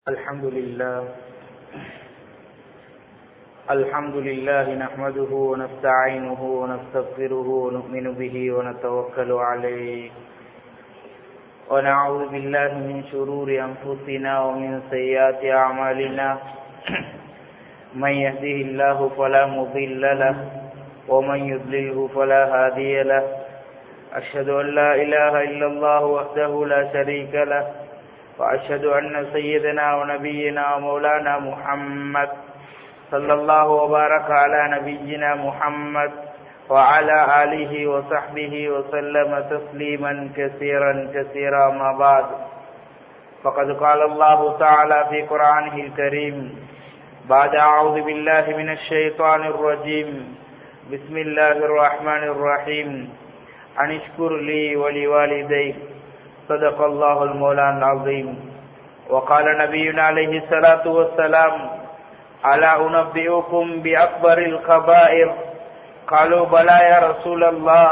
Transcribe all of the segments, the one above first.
الحمد لله الحمد لله نحمده ونستعينه ونستغفره ونؤمن به ونتوكل عليه ونعوذ بالله من شرور أنفسنا ومن سيئات أعمالنا من يهده الله فلا مضل له ومن يضلله فلا هادي له أشهد أن لا إله إلا الله وحده لا شريك له وأشهد أن سيدنا ونبينا ومولانا محمد صلى الله وبارك على نبينا محمد وعلى آله وصحبه وسلم تسليما كثيرا كثيرا ما بعد فقد قال الله تعالى في قرآنه الكريم بعد أعوذ بالله من الشيطان الرجيم بسم الله الرحمن الرحيم أن اشكر لي ولوالديك صدق الله المولان العظيم وقال نبينا عليه الصلاة والسلام ألا أنبئكم بأكبر الكبائر قالوا بلى يا رسول الله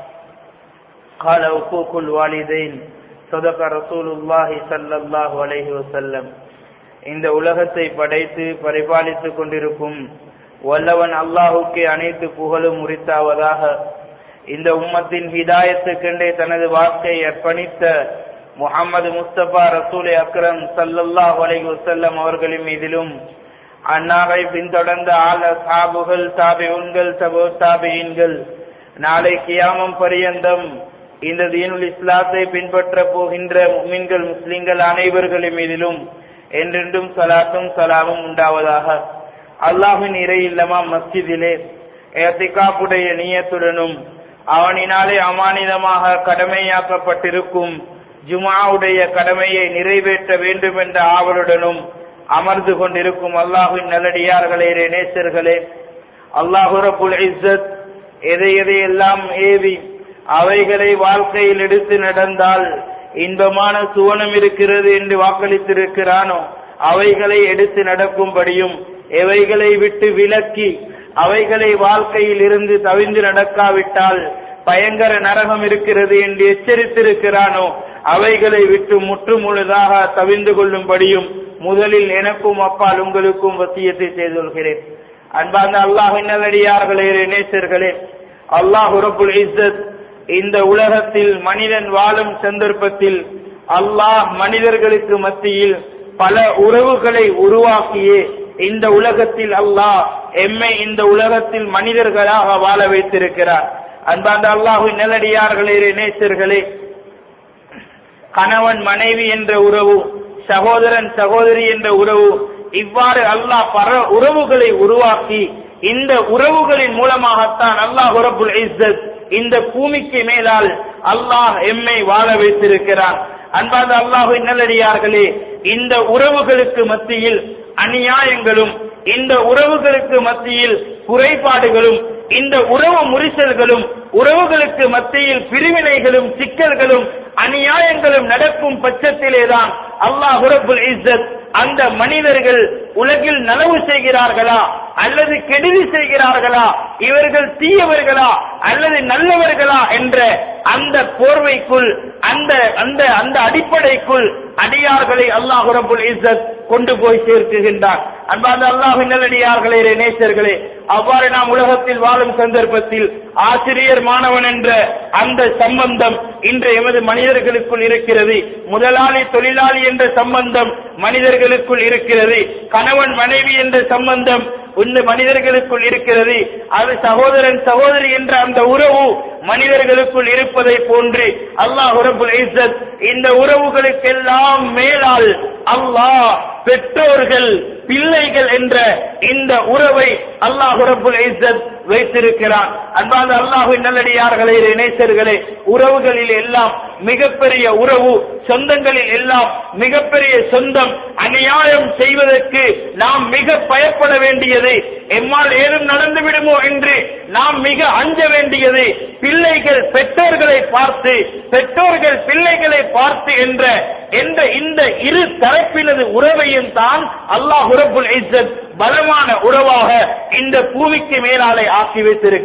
قال حقوق الوالدين صدق رسول الله صلى الله عليه وسلم இந்த உலகத்தை படைத்து பரிபாலித்துக் கொண்டிருக்கும் வல்லவன் அல்லாஹுக்கு அனைத்து புகழும் உரித்தாவதாக இந்த உம்மத்தின் ஹிதாயத்துக்கென்றே தனது வாழ்க்கையை அர்ப்பணித்த முகமது முஸ்தபா ரசூலை அக்ரம் சல்லல்லாஹ் அலைஹி வசல்லம் அவர்களின் மீதிலும் அந்நாகை பின்தொடர்ந்த ஆல சாபுகள் தாபிஉன்கள் சபோ தாபியின்கள் நாளை கியாமம் பரியந்தம் இந்த தீனுல் இஸ்லாத்தை பின்பற்ற போகின்ற முமின்கள் முஸ்லிம்கள் அனைவர்களின் மீதிலும் என்றென்றும் சலாத்தும் சலாமும் உண்டாவதாக அல்லாஹின் இறை இல்லமா மஸ்ஜிதிலே ஏத்திகாப்புடைய நீயத்துடனும் அவனினாலே அமானிதமாக கடமையாக்கப்பட்டிருக்கும் ஜுமாவுடைய கடமையை நிறைவேற்ற வேண்டும் என்ற ஆவலுடனும் அமர்ந்து கொண்டிருக்கும் அல்லாஹின் நல்லடியார்களே நேசர்களே அல்லாஹு ரபுல் இஸ்ஸத் எதை எதையெல்லாம் ஏவி அவைகளை வாழ்க்கையில் எடுத்து நடந்தால் இன்பமான சுவனம் இருக்கிறது என்று வாக்களித்திருக்கிறானோ அவைகளை எடுத்து நடக்கும்படியும் எவைகளை விட்டு விலக்கி அவைகளை வாழ்க்கையில் இருந்து தவிந்து நடக்காவிட்டால் பயங்கர நரகம் இருக்கிறது என்று எச்சரித்திருக்கிறானோ அவைகளை விட்டு முற்று முழுதாக தவிந்து கொள்ளும்படியும் முதலில் எனக்கும் அப்பால் உங்களுக்கும் வசியத்தை செய்து கொள்கிறேன் அன்பார்ந்த அல்லாஹின் நல்லடியார்களே நேசர்களே அல்லாஹ் ரபுல் இஸ்ஸத் இந்த உலகத்தில் மனிதன் வாழும் சந்தர்ப்பத்தில் அல்லாஹ் மனிதர்களுக்கு மத்தியில் பல உறவுகளை உருவாக்கியே இந்த உலகத்தில் அல்லாஹ் எம்மை இந்த உலகத்தில் மனிதர்களாக வாழ வைத்திருக்கிறார் அன்பாந்த அல்லாஹு நல்லடியார்களே நேசர்களே கணவன் மனைவி என்ற உறவு சகோதரன் சகோதரி என்ற உறவு இவ்வாறு அல்லாஹ் பர உறவுகளை உருவாக்கி இந்த உறவுகளின் மூலமாகத்தான் அல்லாஹ் ரபுல் இஸ்ஸத் இந்த பூமிக்கு மேலால் அல்லாஹ் எம்மை வாழ வைத்திருக்கிறான் அன்பாத அல்லாஹு நல்லடியார்களே இந்த உறவுகளுக்கு மத்தியில் அநியாயங்களும் இந்த உறவுகளுக்கு மத்தியில் குறைபாடுகளும் இந்த உறவு முறிசல்களும் உறவுகளுக்கு மத்தியில் பிரிவினைகளும் சிக்கல்களும் அநியாயங்களும் நடக்கும் பட்சத்திலேதான் அல்லாஹ் ரபுல் இஸ்ஸத் அந்த மனிதர்கள் உலகில் நலவு செய்கிறார்களா அல்லது கெடுதி செய்கிறார்களா இவர்கள் தீயவர்களா அல்லது நல்லவர்களா என்ற அந்த போர்வைக்குள் அந்த அந்த அந்த அடிப்படைக்குள் அடியார்களை அல்லாஹ் ரபுல் இஸ்ஸத் கொண்டு போய் சேர்க்குகின்றார் அன்பாந்த அல்லாஹின் நல்லடியார்களே நேசர்களே அவ்வாறு நாம் உலகத்தில் வாழும் சந்தர்ப்பத்தில் ஆசிரியர் மாணவன் என்ற அந்த சம்பந்தம் இன்று எமது மனிதர்களுக்குள் இருக்கிறது முதலாளி தொழிலாளி என்ற சம்பந்தம் மனிதர்களுக்குள் இருக்கிறது கணவன் மனைவி என்ற சம்பந்தம் இந்த மனிதர்களுக்குள் இருக்கிறது அது சகோதரன் சகோதரி என்ற அந்த உறவு மனிதர்களுக்குள் இருப்பதை போன்று அல்லாஹ் ரபுல் இஸ்ஸத் இந்த உறவுகளுக்கெல்லாம் மேலால் அல்லாஹ் பெற்றோர்கள் பிள்ளைகள் என்ற இந்த உறவை அல்லாஹ் ரபுல் இஸ்ஸத் வைத்திருக்கிறான் அன்பாத அல்லாஹின் நல்லடியார்களே நேசர்களே உறவுகளில் எல்லாம் மிகப்பெரிய உறவு சொந்தங்களில் எல்லாம் மிகப்பெரிய சொந்தம் அநியாயம் செய்வதற்கு நாம் மிக பயப்பட வேண்டியது எம்மால் ஏதும் நடந்து விடுமோ என்று நாம் மிக அஞ்ச வேண்டியது பிள்ளைகள் பெற்றோர்களை பார்த்து பெற்றோர்கள் பிள்ளைகளை பார்த்து என்ற என்ற இந்த இரு தரப்பினது உறவையும் தான் அல்லாஹ் ரபுல் இஸ்ஸத் பலமான உறவாக இந்த பூமிக்கு மேலாலே ஆக்கி வைத்திருக்கிறார்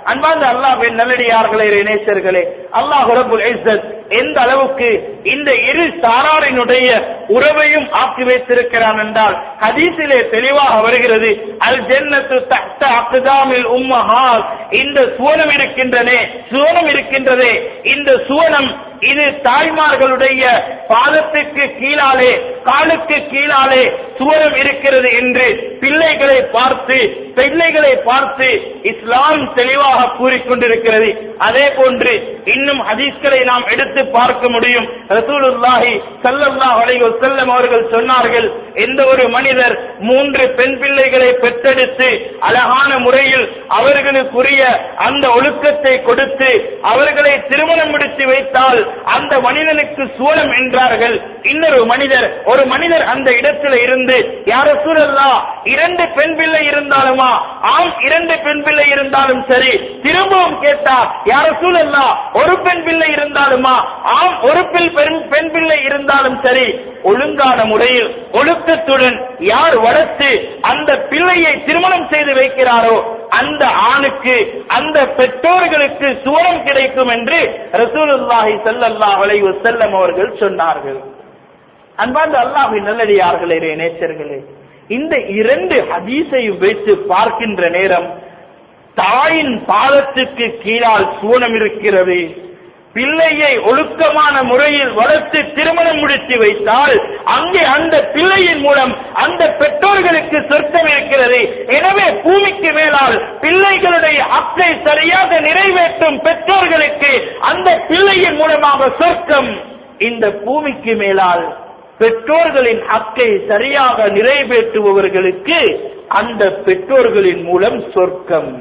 அன்பார்ந்த அல்லாஹ்வின் நல்லடியார்களே நேசர்களே அல்லாஹ் ரபுல் இஸ்ஸத் எந்த அளவுக்கு இந்த இரு சாராரினுடைய உறவையும் ஆக்கி வைத்திருக்கிறான் என்றால் ஹதீஸிலே தெளிவாக வருகிறது அல் ஜன்னத்து தஹ்த அக்தாமில் உம்மஹாத் இந்த சுவனம் இருக்கின்றனே சுவனம் இருக்கின்றதே இந்த சுவனம் இது தாய்மார்களுடைய பாதத்துக்கு கீழாலே காலுக்கு கீழாலே சுவரம் இருக்கிறது என்று பிள்ளைகளை பார்த்து பிள்ளைகளை பார்த்து இஸ்லாம் தெளிவாக கூறிக்கொண்டிருக்கிறது அதே போன்று இன்னும் ஹதீஸ்களை நாம் எடுத்து பார்க்க முடியும் ரசூலுல்லாஹி ஸல்லல்லாஹு அலைஹி வஸல்லம் அவர்கள் சொன்னார்கள் எந்த ஒரு மனிதர் மூன்று பெண் பிள்ளைகளை பெற்றெடுத்து அழகான முறையில் அவர்களுக்குரிய அந்த ஒழுக்கத்தை கொடுத்து அவர்களை திருமணம் முடித்து வைத்தால் அந்த மனிதனுக்கு சூழம் என்றார்கள் இன்னொரு மனிதர் ஒரு மனிதர் அந்த இடத்துல இருந்து யார சூழல்லா இரண்டு பெண் பிள்ளை இருந்தாலுமா ஆம் இரண்டு பெண் பிள்ளை இருந்தாலும் சரி திரும்பவும் கேட்டா யார சூழல்லா ஒரு பெண் பிள்ளை இருந்தாலுமா ஆம் ஒரு பெண் பெண்- பெண் பிள்ளை இருந்தாலும் சரி ஒழுங்கான முறையில் ஒழுக்கத்துடன் யார் வளர்த்து அந்த பிள்ளையை திருமணம் செய்து வைக்கிறாரோ அந்த ஆணுக்கு அந்த பெற்றோர்களுக்கு சுவனம் கிடைக்கும் என்று ரசூலுல்லாஹி ஸல்லல்லாஹு அலைஹி வஸல்லம் அவர்கள் சொன்னார்கள் அன்பார்ந்த அல்லாஹ்வின் நல்லடியார்களே நேசர்களே இந்த இரண்டு ஹதீஸை வைத்து பார்க்கின்ற நேரம் தாயின் பாதத்துக்கு கீழால் சுவனம் இருக்கிறது பிள்ளையை ஒழுக்கமான முறையில் வளர்த்து திருமணம் முடித்து வைத்தால் அங்கே அந்த பிள்ளையின் மூலம் அந்த பெற்றோர்களுக்கு சொர்க்கம் இருக்கிறது எனவே பூமிக்கு மேலால் பிள்ளைகளுடைய அக்கை சரியாக நிறைவேற்றும் பெற்றோர்களுக்கு அந்த பிள்ளையின் மூலமாக சொர்க்கம் இந்த பூமிக்கு மேலால் பெற்றோர்களின் ஹக்கை சரியாக நிறைவேற்றுபவர்களுக்கு அந்த பெற்றோர்களின் மூலம் சொர்க்கம்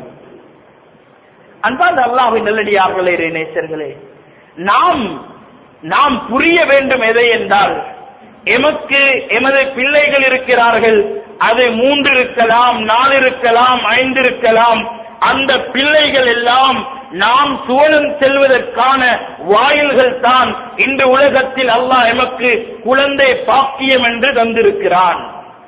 அன்பார்ந்த அல்லாஹ்வின் நல்லடியார்களே நேசர்களே நாம் நாம் புரிய வேண்டும் எதை என்றால் எமக்கு எமது பிள்ளைகள் இருக்கிறார்கள் அது மூன்று இருக்கலாம் நாலு இருக்கலாம் ஐந்து இருக்கலாம் அந்த பிள்ளைகள் எல்லாம் நாம் சுவனம் செல்வதற்கான வாயில்கள் தான் இந்த உலகத்தில் அல்லாஹ் எமக்கு குழந்தை பாக்கியம் என்று தந்திருக்கிறான்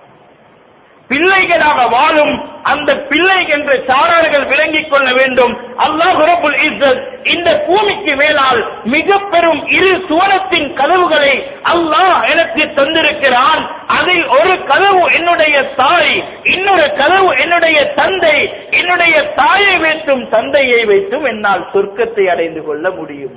பிள்ளைகளாக வாழும் அந்த பிள்ளை என்ற சாரார்கள் விளங்கிக் கொள்ள வேண்டும் அல்லாஹ் ரபுல் இஸ்ஸத் இந்த பூமிக்கு மேலால் மிக பெரும் இரு சுவனத்தின் கதவுகளை அல்லாஹ் எனக்கு தந்திருக்கிறான் அதில் ஒரு கதவு என்னுடைய தாய் இன்னொரு கதவு என்னுடைய தந்தை என்னுடைய தாயை வைத்தும் தந்தையை வைத்தும் என்னால் சொர்க்கத்தை அடைந்து கொள்ள முடியும்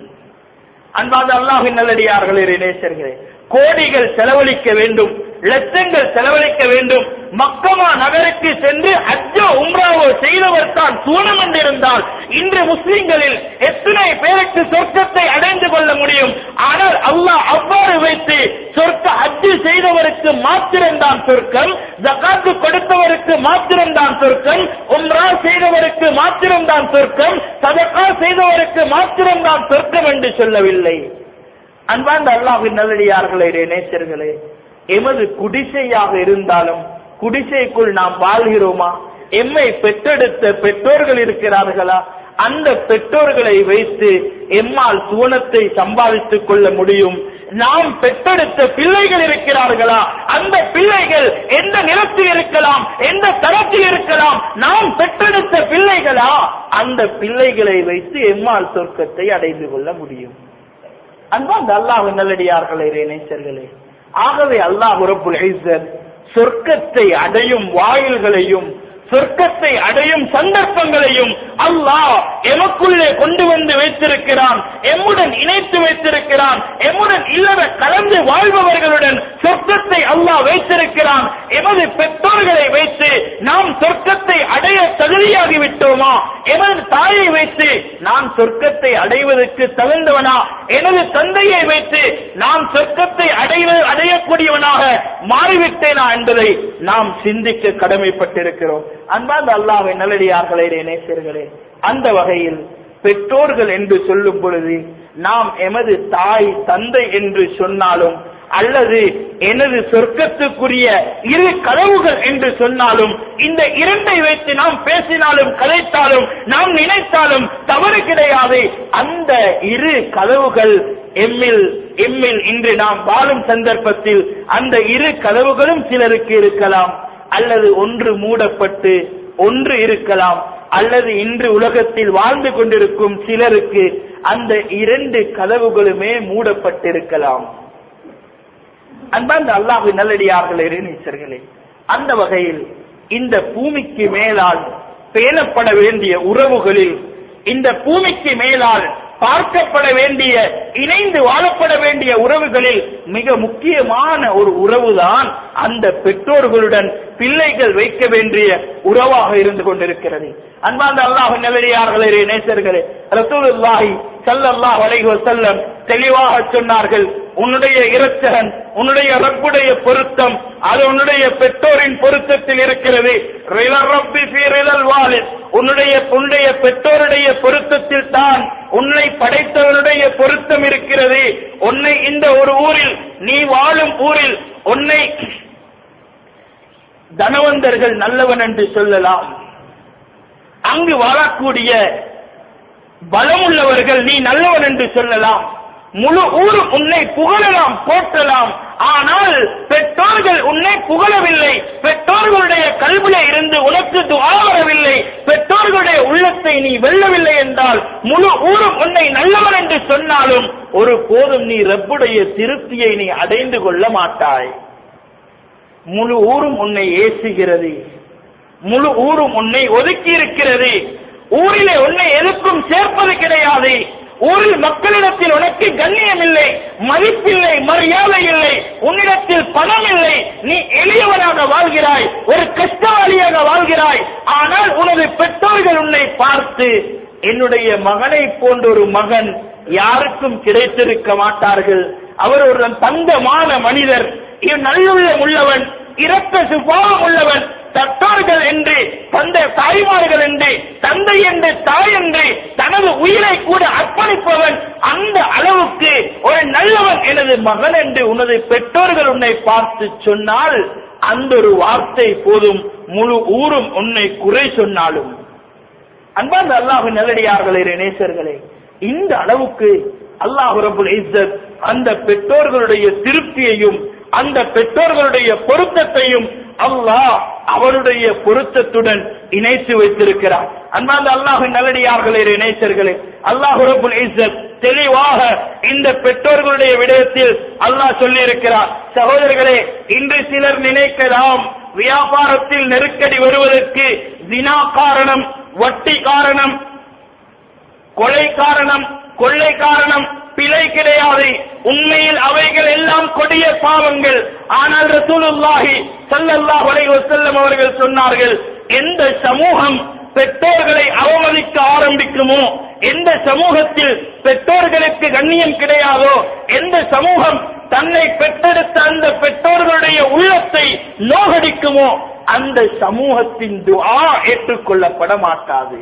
அன்பாத அல்லாஹின் நல்லடியார்களே நேசர்களே கோடிகள் செலவழிக்க வேண்டும் லட்சங்கள் செலவழிக்க வேண்டும் மக்கமா நகருக்கு சென்று ஹஜ்ஜோ உம்ராவோ செய்தவர் தான் சூனம் என்றிருந்தால் இன்று முஸ்லிம்களில் எத்தனை பேருக்கு சொர்க்கத்தை அடைந்து கொள்ள முடியும் ஆனால் அல்லாஹ் அவ்வாறு வைத்து சொர்க்க ஹஜ்ஜு செய்தவருக்கு மாத்திரம்தான் சொர்க்கம் ஜகாத்து கொடுத்தவருக்கு மாத்திரம்தான் சொர்க்கம் உம்ரா செய்தவருக்கு மாத்திரம்தான் சொர்க்கம் சதகா செய்தவருக்கு மாத்திரம்தான் சொர்க்கம் என்று சொல்லவில்லை அன்பார்ந்த அல்லாஹின் நல்லடியார்களே நேசர்களே எமது குடிசையாக இருந்தாலும் குடிசைக்குள் நாம் வாழ்கிறோமா எம்மை பெற்றெடுத்த பெற்றோர்கள் இருக்கிறார்களா அந்த பெற்றோர்களை வைத்து எம்மால் சுவனத்தை சம்பாதித்துக் கொள்ள முடியும் நாம் பெற்றெடுத்த பிள்ளைகள் இருக்கிறார்களா அந்த பிள்ளைகள் எந்த நிலத்தில் இருக்கலாம் எந்த தரத்தில் இருக்கலாம் நாம் பெற்றெடுத்த பிள்ளைகளா அந்த பிள்ளைகளை வைத்து எம்மால் சொர்க்கத்தை அடைந்து கொள்ள முடியும் அன்பாந்த அல்லாஹ் நல்லடியார்களே நேசர்களே ஆகவே அல்லாஹ் ரப்புல் இஸ்ஸத் சொர்க்கத்தை அடையும் வாயில்களையும் சொர்க்கத்தை அடையும் சந்தர்ப்பங்களையும் அல்லாஹ் எமக்குள்ளே கொண்டு வந்து வைத்திருக்கிறான் எம்முடன் இணைத்து வைத்திருக்கிறான் எம்முடன் இல்லற கலந்து வாழ்பவர்களுடன் சொர்க்கத்தை அல்லாஹ் வைத்திருக்கிறான் எமது பெற்றோர்களை வைத்து நாம் சொர்க்கத்தை அடைய தகுதியாகி விட்டோமா எமது தாயை வைத்து நான் சொர்க்கத்தை அடைவதற்கு தகுந்தவனா எனது தந்தையை வைத்து நாம் சொர்க்கத்தை அடைவ அடையக்கூடியவனாக மாறிவிட்டேனா என்பதை நாம் சிந்திக்க கடமைப்பட்டிருக்கிறோம் அன்பார்ந்த அல்லாஹ்வை நல்லடியார்களே நேசர்களே அந்த வகையில் பெற்றோர்கள் என்று சொல்லும் பொழுது நாம் எமது தாய் தந்தை என்று சொன்னாலும் அல்லது எனது சொர்க்கத்துக்குரிய இரு கதவுகள் என்று சொன்னாலும் இந்த இரண்டை வைத்து நாம் பேசினாலும் கதைத்தாலும் நாம் நினைத்தாலும் தவறு கிடையாது அந்த இரு கதவுகள் எம்மில் எம்மில் இன்று நாம் வாழும் சந்தர்ப்பத்தில் அந்த இரு கதவுகளும் சிலருக்கு இருக்கலாம் அல்லது ஒன்று மூடப்பட்டு ஒன்று இருக்கலாம் அல்லது இன்று உலகத்தில் வாழ்ந்து கொண்டிருக்கும் சிலருக்கு அந்த இரண்டு கதவுகளுமே மூடப்பட்டிருக்கலாம் அன்பார்ந்த அல்லாஹு நல்லடியார்களே நேசர்களே அந்த வகையில் இந்த பூமிக்கு மேலால் பேணப்பட வேண்டிய உறவுகளில் இந்த பூமிக்கு மேலால் பார்க்கப்பட வேண்டிய இணைந்து வாழப்பட வேண்டிய உறவுகளில் மிக முக்கியமான ஒரு உறவுதான் அந்த பெற்றோர்களுடன் பிள்ளைகள் வைக்க வேண்டிய உறவாக இருந்து கொண்டிருக்கிறது அன்பார்ந்த அல்லாஹ் நல்லடியார்களே நேசர்களே ரசூலுல்லாஹி ஸல்லல்லாஹு அலைஹி வஸல்லம் தெளிவாக சொன்னார்கள் உன்னுடைய இரட்சகன் உன்னுடைய ரப்புடைய பொருத்தம் அது உன்னுடைய பெற்றோரின் பொருத்தத்தில் இருக்கிறது ரிலர் ரப்பி ஃபீ ரிலல் வாலித் உன்னுடைய உன்னுடைய பெற்றோருடைய பொருத்தத்தில் தான் உன்னை படைத்தவனுடைய பொருத்தம் இருக்கிறது உன்னை இந்த ஒரு ஊரில் நீ வாழும் ஊரில் உன்னை தனவந்தர்கள் நல்லவன் என்று சொல்லலாம் அங்கு வாழக்கூடிய பலமுள்ளவர்கள் நீ நல்லவன் என்று சொல்லலாம் முழு ஊர் உன்னை புகழலாம் போற்றலாம் ஆனால் பெற்றோர்கள் உன்னை புகழவில்லை பெற்றோர்களுடைய கல்வியில இருந்து உனக்கு துஆ வரவில்லை பெற்றோர்களுடைய உள்ளத்தை நீ வெல்லவில்லை என்றால் முழு ஊரும் உன்னை நல்லவன் என்று சொன்னாலும் ஒரு போதும் நீ ரப்புடைய திருப்தியை நீ அடைந்து கொள்ள மாட்டாய் முழு ஊரும் உன்னை ஏசுகிறது முழு ஊரும் உன்னை ஒதுக்கி இருக்கிறது ஊரிலே உன்னை எதுக்கும் சேர்ப்பது கிடையாது ஊரில் மக்களிடத்தில் உனக்கு கண்ணியம் இல்லை மதிப்பில்லை மரியாதை இல்லை உன்னிடத்தில் பணம் இல்லை நீ எளியவனாக வாழ்கிறாய் ஒரு கஷ்டவாளியாக வாழ்கிறாய் ஆனால் உனது பெற்றோர்கள் உன்னை பார்த்து என்னுடைய மகனை போன்ற ஒரு மகன் யாருக்கும் கிடைத்திருக்க மாட்டார்கள் அவர் ஒரு தங்கமான மனிதர் இவன் நல்லுள்ளம் உள்ளவன் இரக்க சுபாவம் உள்ளவன் தட்டார்கள் என்று தந்தை தாய்மார்கள் என்று தந்தை என்று தாய் என்று தனது உயிரை கூட அர்ப்பணிப்பவன் அந்த அளவுக்கு ஒரு நல்லவன் எனது மகன் என்று உனது பெற்றோர்கள் உன்னை பார்த்து சொன்னால் அந்த ஒரு வார்த்தை போதும் முழு ஊரும் உன்னை குறை சொன்னாலும் அன்பார்ந்த அல்லாஹு நல்லடியார்களே நேசர்களே இந்த அளவுக்கு அல்லாஹ் ரபுல் இஸ்ஸத் அந்த பெற்றோர்களுடைய திருப்தியையும் அந்த பெற்றோர்களுடைய பொருத்தத்தையும் அல்லாஹ் அவருடைய பொருத்தத்துடன் இணைத்து வைத்திருக்கிறார் அன்பார்ந்த அல்லாஹ் நல்லடியார்களே நேசர்களே அல்லாஹ் ரபுல் இஸ்ஸத் தெளிவாக இந்த பெற்றோர்களுடைய விடயத்தில் அல்லாஹ் சொல்லி இருக்கிறார் சகோதரர்களே இன்று சிலர் நினைக்கலாம் வியாபாரத்தில் நெருக்கடி வருவதற்கு தினா காரணம் வட்டி காரணம் கொலை காரணம் கொள்ளை காரணம் பிழை கிடையாது உண்மையில் அவைகள் எல்லாம் கொடிய பாவங்கள் ஆனால் ரசூலுல்லாஹி ஸல்லல்லாஹு அலைஹி வஸல்லம் அவர்கள் சொன்னார்கள் எந்த சமூகம் பெற்றோர்களை அவமதிக்க ஆரம்பிக்குமோ எந்த சமூகத்தில் பெற்றோர்களுக்கு கண்ணியம் கிடையாதோ எந்த சமூகம் தன்னை பெற்றெடுத்த அந்த பெற்றோர்களுடைய உள்ளத்தை நோகடிக்குமோ அந்த சமூகத்தின் துஆ ஏற்றுக்கொள்ளப்பட மாட்டாது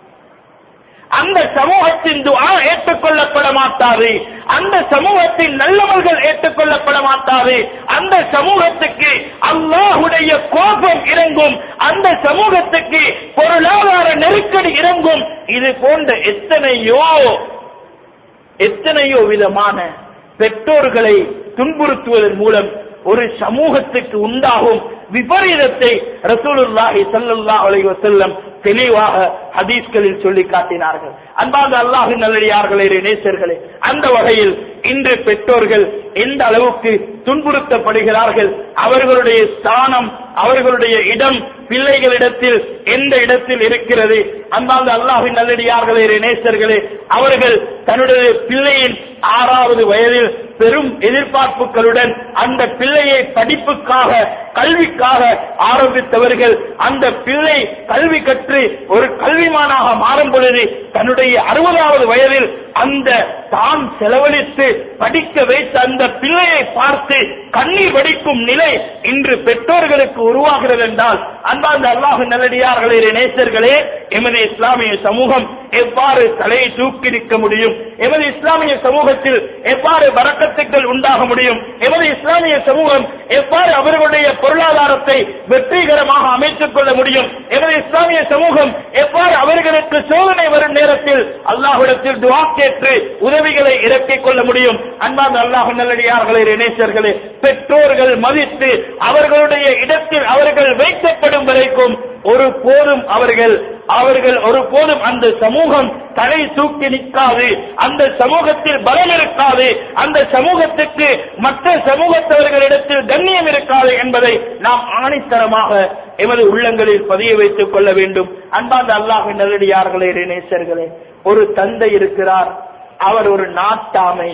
அந்த சமூகத்தின் துஆ ஏற்றுக்கொள்ளப்பட மாட்டாது அந்த சமூகத்தின் நல்லவர்கள் ஏற்றுக்கொள்ளப்பட மாட்டாது அந்த சமூகத்துக்கு அல்லாஹுடைய கோபம் இறங்கும் அந்த சமூகத்துக்கு பொருளாதார நெருக்கடி இறங்கும் இது போன்ற எத்தனையோ எத்தனையோ விதமான பெற்றோர்களை துன்புறுத்துவதன் மூலம் ஒரு சமூகத்துக்கு உண்டாகும் விபரீதத்தை ரசூலுல்லாஹி ஸல்லல்லாஹு அலைஹி வஸல்லம் தெளிவாக ஹதீஸ்களில் சொல்லி காட்டினார்கள் அன்பாக அல்லாஹின் நல்லடியார்களே நேசர்களே அந்த வகையில் இன்று பெற்றோர்கள் எந்த அளவுக்கு துன்புறுத்தப்படுகிறார்கள் அவர்களுடைய ஸ்தானம் அவர்களுடைய இடம் பிள்ளைகளிடத்தில் எந்த இடத்தில் இருக்கிறது அன்பாக அல்லாஹின் நல்லடியார்களே நேசர்களே அவர்கள் தன்னுடைய பிள்ளையின் ஆறாவது வயதில் பெரும் எதிர்பார்ப்புகளுடன் அந்த பிள்ளையை படிப்புக்காக கல்விக்காக ஆரம்பித்தவர்கள் அந்த பிள்ளை கல்வி கற்று ஒரு கல்விமானாக மாறும் பொழுது தன்னுடைய அறுபதாவது வயதில் அந்த தான் செலவழித்து படிக்க வைத்த அந்த பிள்ளையை பார்த்து கண்ணீர் வடிக்கும் நிலை இன்று பெற்றோர்களுக்கு உருவாகிறது என்றால் அன்பார்ந்த அல்லாஹ் நல்லடியார்களே நேசர்களே எமது இஸ்லாமிய சமூகம் எவ்வாறு தலையை தூக்கி நிற்க முடியும் எமது இஸ்லாமிய சமூகத்தில் எவ்வாறு வரக்கத்துக்கள் உண்டாக முடியும் எமது இஸ்லாமிய சமூகம் எவ்வாறு அவர்களுடைய பொருளாதாரத்தை வெற்றிகரமாக அமைத்துக் கொள்ள முடியும் எமது இஸ்லாமிய சமூகம் எவ்வாறு அவர்களுக்கு சோதனை வரும் நேரத்தில் அல்லாஹ்விடத்தில் துவா கேட்டு உதவிகளை இறக்கிக் கொள்ள முடியும் அன்பார்ந்த அல்லாஹ் நல்லடியார்களே இணைச்சர்களே பெற்றோர்கள் மதித்து அவர்களுடைய இடத்தில் அவர்கள் வைக்கப்படும் வரைக்கும் ஒரு போதும் அவர்கள் அவர்கள் ஒருபோதும் அந்த சமூகம் தலை தூக்கி நிற்காது அந்த சமூகத்தில் பலம் இருக்காது அந்த சமூகத்துக்கு மற்ற சமூகத்தவர்களிடத்தில் கண்ணியம் இருக்காது என்பதை நாம் ஆணித்தரமாக எமது உள்ளங்களில் பதிய வைத்துக் கொள்ள வேண்டும் அன்பாந்த அல்லாஹின் நல்லடியார்களே நேசர்களே ஒரு தந்தை இருக்கிறார் அவர் ஒரு நாட்டாமை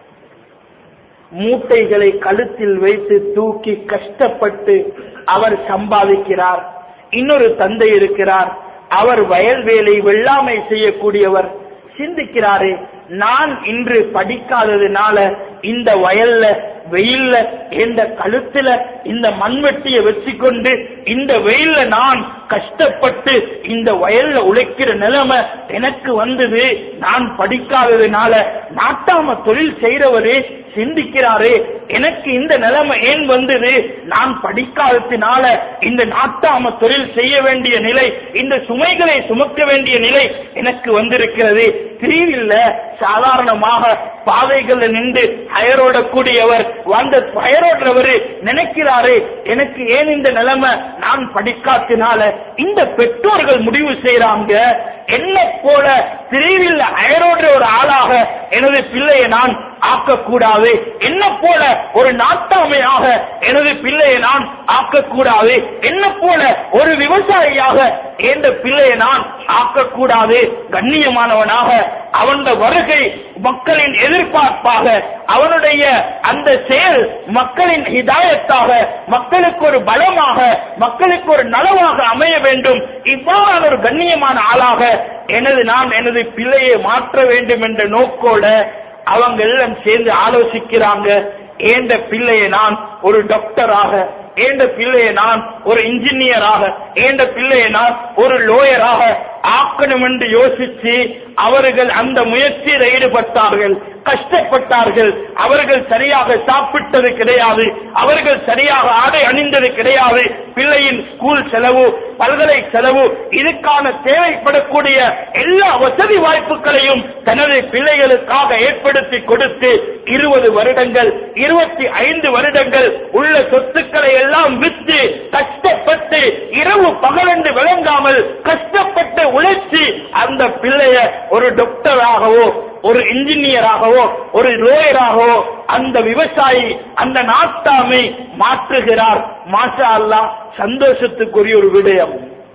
மூட்டைகளை கழுத்தில் வைத்து தூக்கி கஷ்டப்பட்டு அவர் சம்பாதிக்கிறார் இன்னொரு தந்தை இருக்கிறார் அவர் வயல்வேலை வெள்ளாமை செய்யக்கூடியவர் சிந்திக்கிறாரே நான் இன்று படிக்காததுனால இந்த வயல்ல வெயில்ல இந்த கழுத்துல இந்த மண்வெட்டிய வச்சுக்கொண்டு இந்த வெயில்ல நான் கஷ்டப்பட்டு இந்த வயல்ல உழைக்கிற நிலைமை எனக்கு வந்தது நான் படிக்காததுனால நாட்டாம தொழில் செய்யறவரே சிந்திக்கிறாரே எனக்கு இந்த நிலைமை ஏன் வந்தது நான் படிக்காததுனால இந்த நாட்டாம தொழில் செய்ய வேண்டிய நிலை இந்த சுமைகளை சுமக்க வேண்டிய நிலை எனக்கு வந்திருக்கிறது தீவில்ல சாதாரணமாக பாதைகள்ல நின்று அயரோடக்கூடியவர் வந்த பயரோடுறவரு நினைக்கிறாரு எனக்கு ஏன் இந்த நிலைமை நான் படிக்காத்தினால இந்த பெற்றோர்கள் முடிவு செய்யறாங்க என்ன போல திரிவில் அயரோடுற ஒரு ஆளாக எனது பிள்ளையை நான் ஆக்கக்கூடாது என்ன போல ஒரு நாட்டாமையாக எனது பிள்ளையை நான் ஆக்கக்கூடாது என்ன போல ஒரு விவசாயியாக எந்த பிள்ளையை நான் ஆக்கக்கூடாது கண்ணியமானவனாக அவன் வருகை மக்களின் எதிர்பார்ப்பாக அவனுடைய அந்த செயல் மக்களின் ஹிதாயத்தாக மக்களுக்கு ஒரு பலமாக மக்களுக்கு ஒரு நலவாக அமைய வேண்டும் இவ்வாறான ஒரு கண்ணியமான ஆளாக எனது நான் எனது பிள்ளையை மாற்ற வேண்டும் என்ற நோக்கோட அவங்க எல்லாம் சேர்ந்து ஆலோசிக்கிறாங்க ஏந்த பிள்ளையை நான் ஒரு டாக்டராக ஏந்த பிள்ளையை நான் ஒரு இன்ஜினியராக ஏந்த பிள்ளையை நான் ஒரு லோயராக ஆக்கணும் என்று யோசிச்சு அவர்கள் அந்த முயற்சியில் ஈடுபட்டார்கள் கஷ்டப்பட்டார்கள் அவர்கள் சரியாக சாப்பிட்டது கிடையாது அவர்கள் சரியாக ஆடை அணிந்தது கிடையாது பிள்ளையின் ஸ்கூல் செலவு பல்கலை செலவு இதுக்கான தேவைப்படக்கூடிய எல்லா வசதி வாய்ப்புகளையும் தனது பிள்ளைகளுக்காக ஏற்படுத்தி கொடுத்து இருபது வருடங்கள் இருபத்தி ஐந்து வருடங்கள் உள்ள சொத்துக்களை எல்லாம் விற்று கஷ்டப்பட்டு இரவு பகலென்று விளங்காமல் கஷ்டப்பட்டு உழைச்சி அந்த பிள்ளைய ஒரு டாக்டராகவோ ஒரு இன்ஜினியராகவோ ஒரு லோயராகவோ அந்த விவசாயி அந்த நாட்டாமை மாற்றுகிறார் மாஷா அல்லாஹ் சந்தோஷத்துக்குரிய ஒரு விடயம்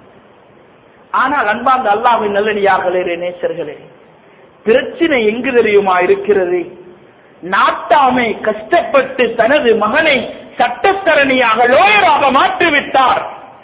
ஆனால் அன்பார்ந்த அல்லாஹ்வின் நல்லடியார்களே நேசர்களே பிரச்சனை எங்கு தெரியுமா இருக்கிறது நாட்டாமை கஷ்டப்பட்டு தனது மகனை சட்டத்தரணியாக லோயராக மாற்றிவிட்டார்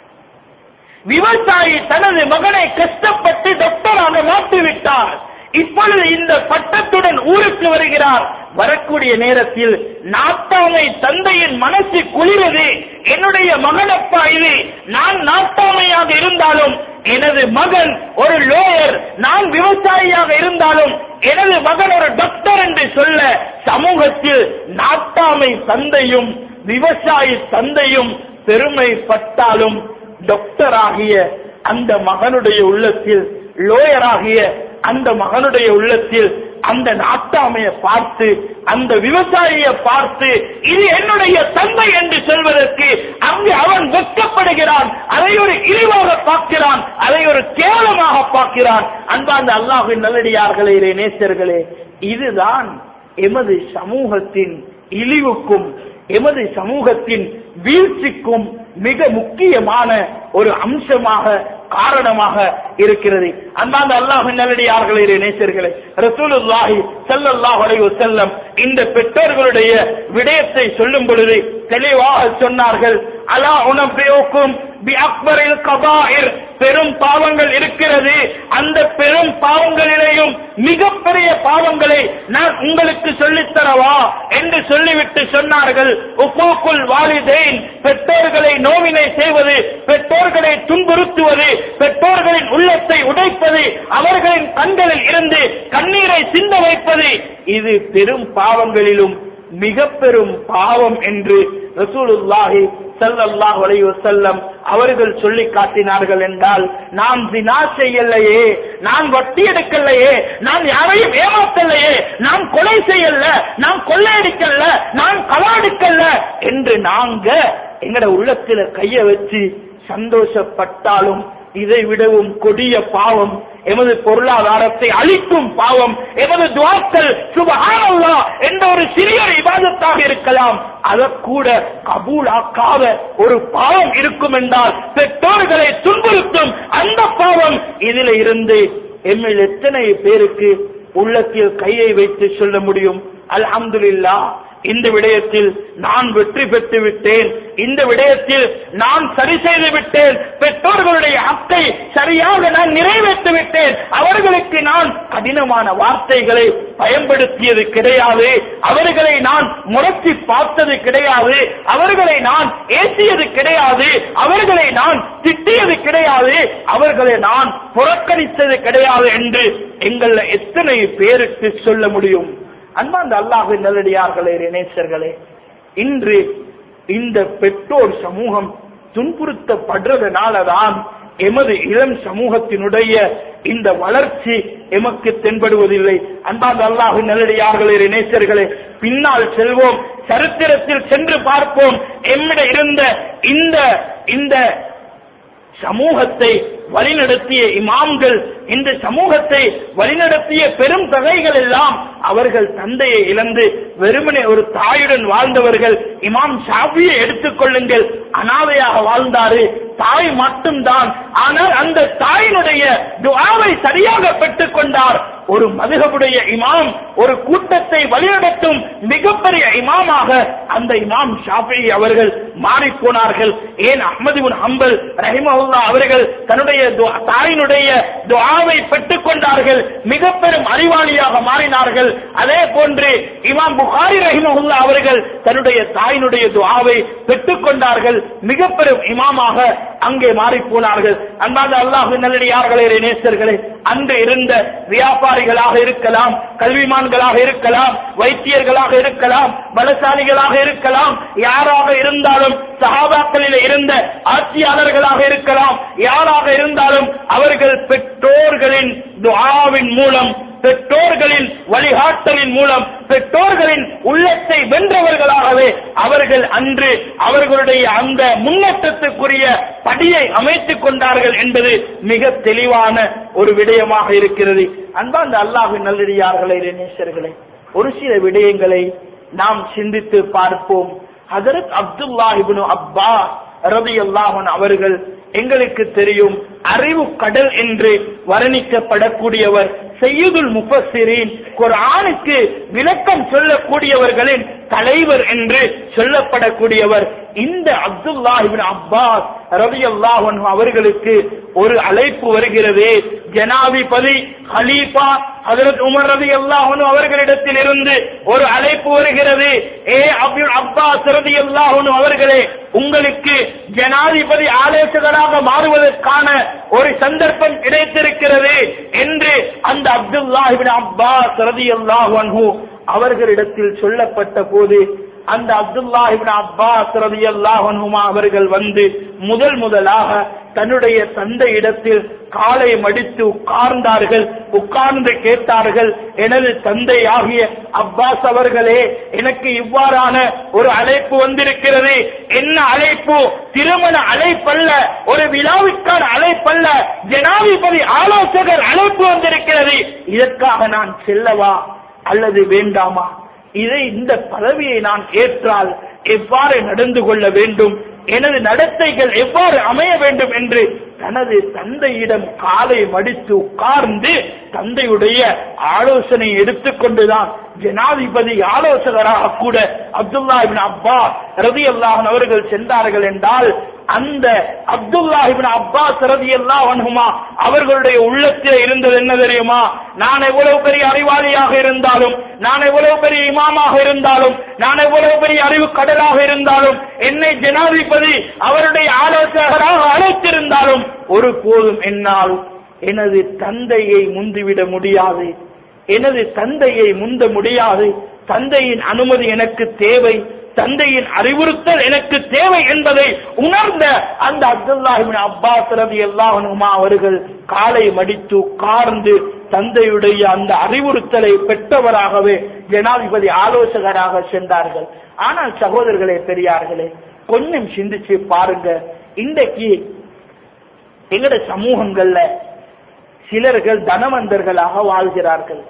விவசாயி தனது மகனை கஷ்டப்பட்டு டாக்டராக மாற்றிவிட்டார் இப்பொழுது இந்த பட்டத்துடன் ஊருக்கு வருகிறார் வரக்கூடிய நேரத்தில் நாட்டாமை தந்தையின் மனசு குளிரது என்னுடைய மகனப்பா இது நான் நாட்டாமையாக இருந்தாலும் எனது மகன் ஒரு லோயர் நான் விவசாயியாக இருந்தாலும் எனது மகன் ஒரு டாக்டர் என்று சொல்ல சமூகத்தில் நாட்டாமை தந்தையும் விவசாயி தந்தையும் பெருமைப்பட்டாலும் டாக்டர் ஆகிய அந்த மகனுடைய உள்ளத்தில் லோயர் ஆகிய அந்த மகனுடைய உள்ளத்தில் அந்த நாட்டாமையை பார்த்து அந்த விவசாயியை பார்த்து இது என்னுடைய தந்தை என்று சொல்வதற்கு அங்கு அவன் வெட்கப்படுகிறான் அதை ஒரு இழிவாக பார்க்கிறான் அதை ஒரு கேவலமாக பார்க்கிறான் அன்பாந்த அல்லாஹின் நல்லடியார்களே நேசர்களே இதுதான் எமது சமூகத்தின் இழிவுக்கும் எமது சமூகத்தின் வீழ்ச்சிக்கும் மிக முக்கியமான ஒரு அம்சமாக காரணமாக இருக்கிறது அந்தாந்த அல்லாஹின் நல்லடியார்களே நேசர்களே ரசூலுல்லாஹி ஸல்லல்லாஹு அலைஹி வஸல்லம் இந்த பெற்றோர்களுடைய விடயத்தை சொல்லும் பொழுது தெளிவாக சொன்னார்கள் அலா உனபியோக்கும் பி அக்பரில் கபாயிர் பெரும் பாவங்கள் இருக்கிறது அந்த பெரும் பாவங்களிலேயும் மிகப்பெரிய பாவங்களை நான் உங்களுக்கு சொல்லித் தரவா என்று சொல்லிவிட்டு சொன்னார்கள் உப்போக்குள் வாலிதேன் பெற்றோர்களை நோவினை செய்வது பெற்றோர்களை துன்புறுத்துவது பெற்றோர்களின் உள்ளத்தை உடைப்பது அவர்களின் கண்களில் இருந்து கண்ணீரை சிந்த வைப்பது இது பெரும் பாவங்களிலும் மிக பெரும் பாவம் என்று ரசூலுல்லாஹி ஸல்லல்லாஹு அலைஹி வஸல்லம் அவர்கள் சொல்லி காட்டினார்கள் என்றால் நான் தினா செய்யலையே நான் வட்டி எடுக்கலையே நான் யாரையும் ஏமாத்தலையே நான் கொலை செய்யல நான் கொள்ளையடிக்கல நான் களவாடிக்கல என்று நாங்க எங்கட உள்ளத்துல கைய வச்சு சந்தோஷப்பட்டாலும் இதை விடவும் கொடிய பாவம் எமது பொருளாதாரத்தை அழிக்கும் பாவம் எமது துவாக்கள் சுபஹானல்லா என்ற ஒரு சிறிய இபாதத்தாக இருக்கலாம் அதற்கூட கபூலாக்காத ஒரு பாவம் இருக்கும் என்றால் பெற்றோர்களை துன்புறுத்தும் அந்த பாவம் இதில் இருந்து எம்மில் எத்தனை பேருக்கு உள்ளத்தில் கையை வைத்து சொல்ல முடியும் அல்ஹம்துலில்லா இந்த விடயத்தில் நான் வெற்றி பெற்று விட்டேன் இந்த விடயத்தில் நான் சரி செய்து விட்டேன் பெற்றோர்களுடைய ஹக்கை சரியாக நான் நிறைவேற்றி விட்டேன் அவர்களுக்கு நான் கடினமான வார்த்தைகளை பயன்படுத்தியது கிடையாது அவர்களை நான் முரட்டி பார்த்தது கிடையாது அவர்களை நான் ஏசியது கிடையாது அவர்களை நான் திட்டியது கிடையாது அவர்களை நான் புறக்கணித்தது கிடையாது என்று எங்கள் எத்தனை பேருக்கு சொல்ல முடியும் அன்பாந்த அல்லாஹு நல்லடியார்களே நேசர்களே இன்று இந்த பெற்றோர் சமூகம் துன்புறுத்தப்படுறதுனாலதான் எமது இளம் சமூகத்தினுடைய இந்த வளர்ச்சி எமக்கு தென்படுவதில்லை அன்பாந்த அல்லாஹு நல்லடியார்களே நேசர்களே பின்னால் செல்வோம் சரித்திரத்தில் சென்று பார்ப்போம் எம்மிட இருந்த இந்த இந்த சமூகத்தை வழிநடத்திய இமாம்கள் இந்த சமூகத்தை வழிநடத்திய பெரும் தொகைகள் எல்லாம் அவர்கள் தந்தையை இழந்து வெறுமனே ஒரு தாயுடன் வாழ்ந்தவர்கள் இமாம் ஷாஃபியை எடுத்துக்கொள்ளுங்கள் அனாதையாக வாழ்ந்தாரு தாய் மட்டும்தான் ஆனால் அந்த தாயினுடைய துஆவை சரியாக பெற்றுக் கொண்டார் ஒரு மதுகபுடைய இமாம் ஒரு கூட்டத்தை வழிநடத்தும் மிகப்பெரிய இமாமாக அந்த இமாம் ஷாஃபி அவர்கள் மாறிப் போனார்கள் ஏன் அஹ்மது பின் ஹம்பல் ரஹிமஹுல்லா அவர்கள் தன்னுடைய துஆ- தாயினுடைய துஆவை பெற்றுக் கொண்டார்கள் மிக பெரும் அறிவாளியாக மாறினார்கள் அதே போன்று இமாம் புகாரி ரஹிமஹுல்லா அவர்கள் தன்னுடைய தாயினுடைய துஆவை பெற்றுக் கொண்டார்கள் மிக பெரும் இமாமாக அங்கே மாறி போனார்கள் அன்பாத அல்லாஹு நல்லடியார்களே நேசர்களே அன்று இருந்த வியாபாரிகளாக இருக்கலாம் கல்விமான்களாக இருக்கலாம் வைத்தியர்களாக இருக்கலாம் பலசாலிகளாக இருக்கலாம் யாராக இருந்தாலும் சஹாபாக்களில் இருந்த ஆட்சியாளர்களாக இருக்கலாம் யாராக இருந்தாலும் அவர்கள் பெற்றோர்களின் துஆவின் மூலம் பெற்றோர்களின் வழிகாட்டலின் மூலம் பெற்றோர்களின் உள்ளத்தை வென்றவர்களாகவே அவர்கள் அன்று அவர்களுடைய அந்த முன்னேற்றத்துக்குரிய படியை அமைத்துக் கொண்டார்கள் என்பது மிக தெளிவான ஒரு விடயமாக இருக்கிறது அன்பாந்த அல்லாஹின் நல்லடியார்களே நேசர்களே ஒரு சில விடயங்களை நாம் சிந்தித்து பார்ப்போம் ஹதரத் அப்துல்லாஹிபின் அப்பா ரபி அல்லாஹன் அவர்கள் எங்களுக்கு தெரியும் அறிவு கடல் என்று வர்ணிக்கப்படக்கூடியவர் செய்யுதுல் முஃபஸ்ஸிரீன் குர்ஆனுக்கு விளக்கம் சொல்லக்கூடியவர்களின் தலைவர் என்று சொல்லப்படக்கூடியவர் இந்த அப்துல்லாஹ் இப்னு அப்பாஸ் ரலியல்லாஹு அன்ஹு அவர்களுக்கு ஒரு அழைப்பு வருகிறது ஜனாதிபதி ஹலீஃபா ஹஜரத் உமர் ரலியல்லாஹு அன்ஹு அவர்களிடத்தில் இருந்து ஒரு அழைப்பு வருகிறது ஏ அப்துல் அப்பாஸ் ரலியல்லாஹு அன்ஹு அவர்களே உங்களுக்கு ஜனாதிபதி ஆலோசகராக மாறுவதற்கான ஒரு சந்தர்ப்பம் கிடைத்திருக்கிறது என்று அந்த அப்துல்லாஹ் இப்னு அப்பாஸ் ரலியல்லாஹு அன்ஹு அவர்களிடத்தில் சொல்லப்பட்ட போது அந்த அப்துல்லா இப்னு அப்பாஸ் ரலியல்லாஹு அன்ஹுமா அவர்கள் வந்து முதல் முதலாக தன்னுடைய தந்தை இடத்தில் காலை மடித்து உட்கார்ந்தார்கள் உட்கார்ந்து கேட்டார்கள் எனது தந்தை ஆகிய அப்பாஸ் அவர்களே எனக்கு இவ்வாறான ஒரு அழைப்பு வந்திருக்கிறது என்ன அழைப்பு திருமண அழைப்பல்ல ஒரு விழாவிற்கான அழைப்பல்ல ஜனாதிபதி ஆலோசகர் அழைப்பு வந்திருக்கிறது இதற்காக நான் செல்லவா அல்லது வேண்டாமா இதை இந்த பதவியை நான் ஏற்றால் எவ்வாறு நடந்து கொள்ள வேண்டும் எனது நடத்தைகள் எவ்வாறு அமைய வேண்டும் என்று தனது தந்தையிடம் காலை மடித்து உட்கார்ந்து தந்தையுடைய ஆலோசனை எடுத்துக்கொண்டுதான் ஜனாதிபதி ஆலோசகராக கூட அப்துல்லா இபின் அப்பா ரதி அல்லாஹன் அவர்கள் சென்றார்கள் என்றால் அந்த அப்துல்லா இபின் அப்பாஸ் ரதி அல்லாஹனுமா அவர்களுடைய உள்ளத்தில் இருந்தது என்ன தெரியுமா நான் எவ்வளவு பெரிய அறிவாளியாக இருந்தாலும் நான் எவ்வளவு பெரிய இமாமாக இருந்தாலும் நான் எவ்வளவு பெரிய அறிவு கடலாக இருந்தாலும் என்னை ஜனாதிபதி அவருடைய ஆலோசகராக அழைத்திருந்தாலும் ஒருபோதும் என்னால் எனது தந்தையை முந்திவிட முடியாது எனது தந்தையை முந்த முடியாது தந்தையின் அனுமதி எனக்கு தேவை தந்தையின் அறிவுறுத்தல் எனக்கு தேவை என்பதை உணர்ந்த அந்த அப்துல்லாஹிபின் அப்பாஸ் ரவி அல்லாஹனுமா அவர்கள் காலை மடித்து உட்கார்ந்து தந்தையுடைய அந்த அறிவுறுத்தலை பெற்றவராகவே ஜனாதிபதி ஆலோசகராக சென்றார்கள் ஆனால் சகோதரர்களே பெரியார்களே கொஞ்சம் சிந்திச்சு பாருங்க இன்றைக்கு எங்கட சமூகங்கள்ல சிலர்கள் தனவந்தர்களாக வாழ்கிறார்கள்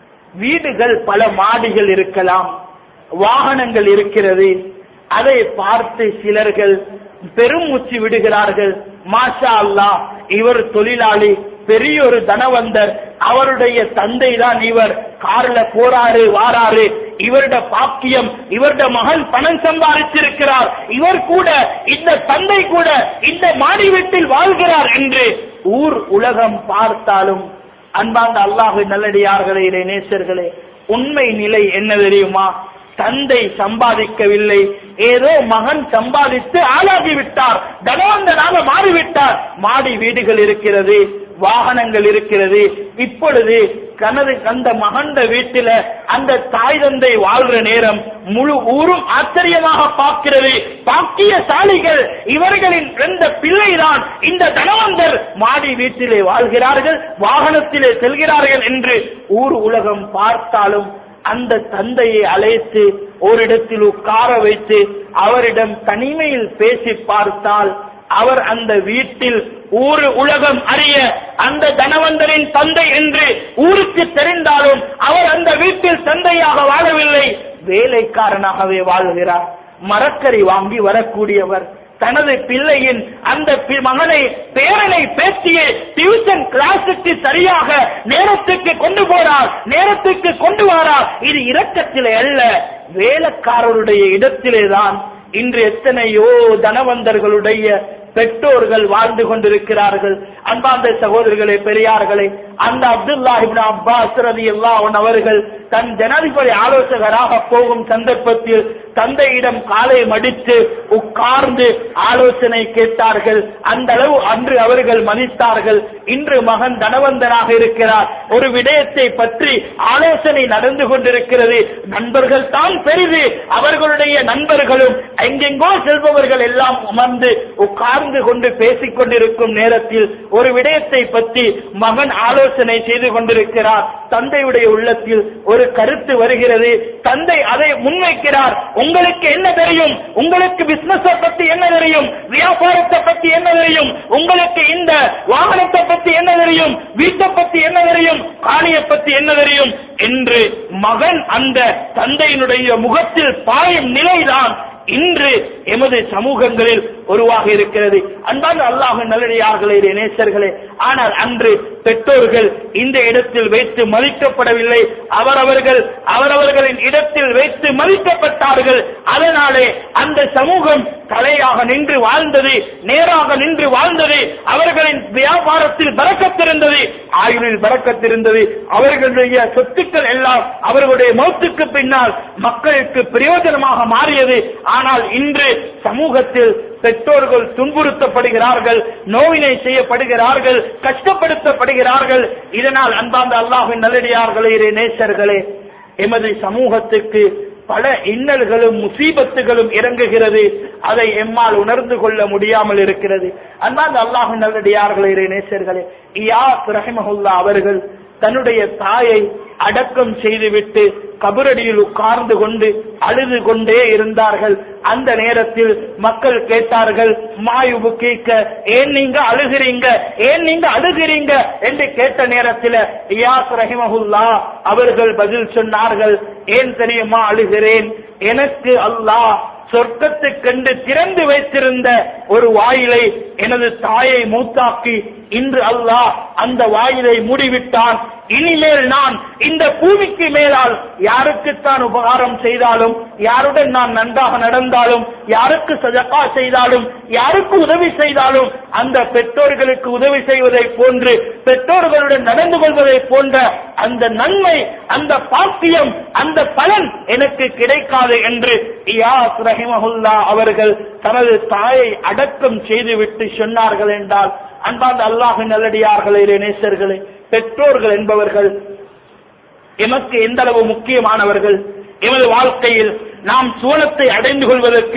வீடுகள் பல மாடிகள் இருக்கலாம் வாகனங்கள் இருக்கிறது அதை பார்த்து சிலர்கள் பெருமூச்சு விடுகிறார்கள் மாஷா அல்லாஹ் இவர் தொழிலாளி பெரிய ஒரு தனவந்தர் அவருடைய தந்தை தான் இவர் கார்ல போறாரு வாராரு இவருட பாக்கியம் இவருட மகன் பணம் சம்பாதிச்சிருக்கிறார் இவர் கூட இந்த தந்தை கூட இந்த மாடி வீட்டில் வாழ்கிறார் என்று ஊர் உலகம் பார்த்தாலும் அன்பார்ந்த அல்லாஹு நல்லடியார்களே இறை நேசர்களே உண்மை நிலை என்ன தெரியுமா தந்தை சம்பாதிக்கவில்லை ஏதோ மகன் சம்பாதித்து ஆளாகி விட்டார் தனவந்தனாக மாறிவிட்டார் மாடி வீடுகள் இருக்கிறது வாகனங்கள் இருக்கிறது இப்பொழுது கனது அந்த மகண்ட வீட்டில அந்த தாய் தந்தை வாழ்ற நேரம் முழு ஊரும் ஆச்சரியமாக பார்க்கிறது பாக்கியசாலிகள் இவர்களின் இந்த பிள்ளைதான் இந்த தனவந்தர் மாடி வீட்டிலே வாழ்கிறார்கள் வாகனத்திலே செல்கிறார்கள் என்று ஊர் உலகம் பார்த்தாலும் அந்த தந்தையை அழைத்து ஓரிடத்தில் உட்கார வைத்து அவரிடம் தனிமையில் பேசி பார்த்தால் அவர் அந்த வீட்டில் ஊரு உலகம் அறிய அந்த தனவந்தரின் தந்தை என்று ஊருக்கு தெரிந்தாலும் அவர் அந்த வீட்டில் தந்தையாக வாழவில்லை வேலைக்காரனாகவே வாழ்கிறார் மரக்கறி வாங்கி வரக்கூடியவர் தனது பிள்ளையின் அந்த பி- மகனை பேரனை பேத்தியை டியூஷன் கிளாஸுக்கு சரியாக நேரத்துக்கு கொண்டு போறார் நேரத்துக்கு கொண்டு வரார் இது இரக்கத்திலே அல்ல வேலைக்காரருடைய இடத்திலே தான் இன்று எத்தனையோ தனவந்தர்களுடைய பெற்றோர்கள் வாழ்ந்து கொண்டிருக்கிறார்கள் அன்பார்ந்த சகோதரர்களே பெரியார்களே அந்த அப்துல்லா இப்னு அப்பாஸ் ரலியல்லாஹு அன்ஹு அவர்கள் தன் ஜனாதிபதி ஆலோசகராக போகும் சந்தர்ப்பத்தில் தந்தையிடம் காலை மடித்து உட்கார்ந்து ஆலோசனை கேட்டார்கள் அந்த அளவு அன்று அவர்கள் மதித்தார்கள் இன்று மகன் தனவந்தனாக இருக்கிறார் ஒரு விடயத்தை பற்றி ஆலோசனை நடந்து கொண்டிருக்கிறது நண்பர்கள் தான் பெரிது அவர்களுடைய நண்பர்களும் எங்கெங்கோ செல்பவர்கள் எல்லாம் அமர்ந்து உட்கார்ந்து கொண்டு பேசிக் கொண்டிருக்கும் நேரத்தில் ஒரு விடயத்தை பற்றி மகன் ஆலோசனை செய்து கொண்டிருக்கிறார் தந்தையுடைய உள்ளத்தில் ஒரு கருத்து வருகிறது தந்தை அதை முன்வைக்கிறார் உங்களுக்கு என்ன தெரியும் உங்களுக்கு பிசினஸ் பத்தி என்ன தெரியும் வியாபாரத்தை பத்தி என்ன தெரியும் உங்களுக்கு இந்த வாகனத்தை பத்தி என்ன தெரியும் வீட்டை பத்தி என்ன தெரியும் காணியை பத்தி என்ன தெரியும் என்று மகன் அந்த தந்தையினுடைய முகத்தில் பாயும் நிலைதான் இன்று எமது சமூகங்களில் உருவாக இருக்கிறது அன்பான அல்லாஹ் நல்லடியார்களே நேசர்களே ஆனால் அன்று பெற்றோர்கள் இந்த இடத்தில் வைத்து மதிக்கப்படவில்லை அவரவர்கள் அவரவர்களின் இடத்தில் வைத்து மதிக்கப்பட்டார்கள் அதனாலே அந்த சமூகம் தலையாக நின்று வாழ்ந்தது நேராக நின்று வாழ்ந்தது அவர்களின் வியாபாரத்தில் பறக்கத்திருந்தது ஆயுளில் பறக்கத்திருந்தது அவர்களுடைய சொத்துக்கள் எல்லாம் அவர்களுடைய மௌத்துக்கு பின்னால் மக்களுக்கு பிரயோஜனமாக மாறியது ஆனால் இன்று சமூகத்தில் பெற்றோர்கள் துன்புறுத்தப்படுகிறார்கள் நோவினை செய்யப்படுகிறார்கள் கஷ்டப்படுத்தப்படுகிறார்கள் இதனால் அன்பார்ந்த அல்லாஹின் நல்லடியார்களே இறை நேசர்களே எமது சமூகத்துக்கு பல இன்னல்களும் முசீபத்துகளும் இறங்குகிறது அதை எம்மால் உணர்ந்து கொள்ள முடியாமல் இருக்கிறது அன்பார்ந்த அல்லாஹின் நல்லடியார்களே இறை நேசர்களே இயா ரஹிமஹுல்லா அவர்கள் தன்னுடைய தாயை அடக்கம் செய்துவிட்டு கபரடியில் உட்கார்ந்து கொண்டு அழுது கொண்டே இருந்தார்கள் அந்த நேரத்தில் மக்கள் கேட்டார்கள் மாயுபு கேட்க ஏன் நீங்க அழுகிறீங்க ஏன் நீங்க அழுகிறீங்க என்று கேட்ட நேரத்தில் இயாஸ் ரஹிமஹுல்லா அவர்கள் பதில் சொன்னார்கள் ஏன் தெரியுமா அழுகிறேன் எனக்கு அல்லாஹ் சொர்க்கத்துக்கென்று திறந்து வைத்திருந்த ஒரு வாயிலை எனது தாயை மூத்தாக்கி இன்று அல்லாஹ் அந்த வாயிலை மூடிவிட்டான் இனிமேல் நான் இந்த பூமிக்கு மேலால் யாருக்குத்தான் உபகாரம் செய்தாலும் யாருடன் நான் நன்றாக நடந்தாலும் யாருக்கு சஜகா செய்தாலும் யாருக்கு உதவி செய்தாலும் அந்த பெற்றோர்களுக்கு உதவி செய்வதை போன்று பெற்றோர்களுடன் நடந்து கொள்வதை போன்ற அந்த நன்மை அந்த பாக்கியம் அந்த பலன் எனக்கு கிடைக்காது என்று இயாஸ் ரஹிமஹுல்லா அவர்கள் தனது தாயை அடக்கம் செய்துவிட்டு சொன்னார்கள் என்றால் அன்பார்ந்த அல்லாஹ் நல்லடியார்களே நேசர்களே பெற்றோர்கள் என்பவர்கள் எமக்கு எந்த அளவு முக்கியமானவர்கள் எமது வாழ்க்கையில் நாம் சூழத்தை அடைந்து கொள்வதற்கு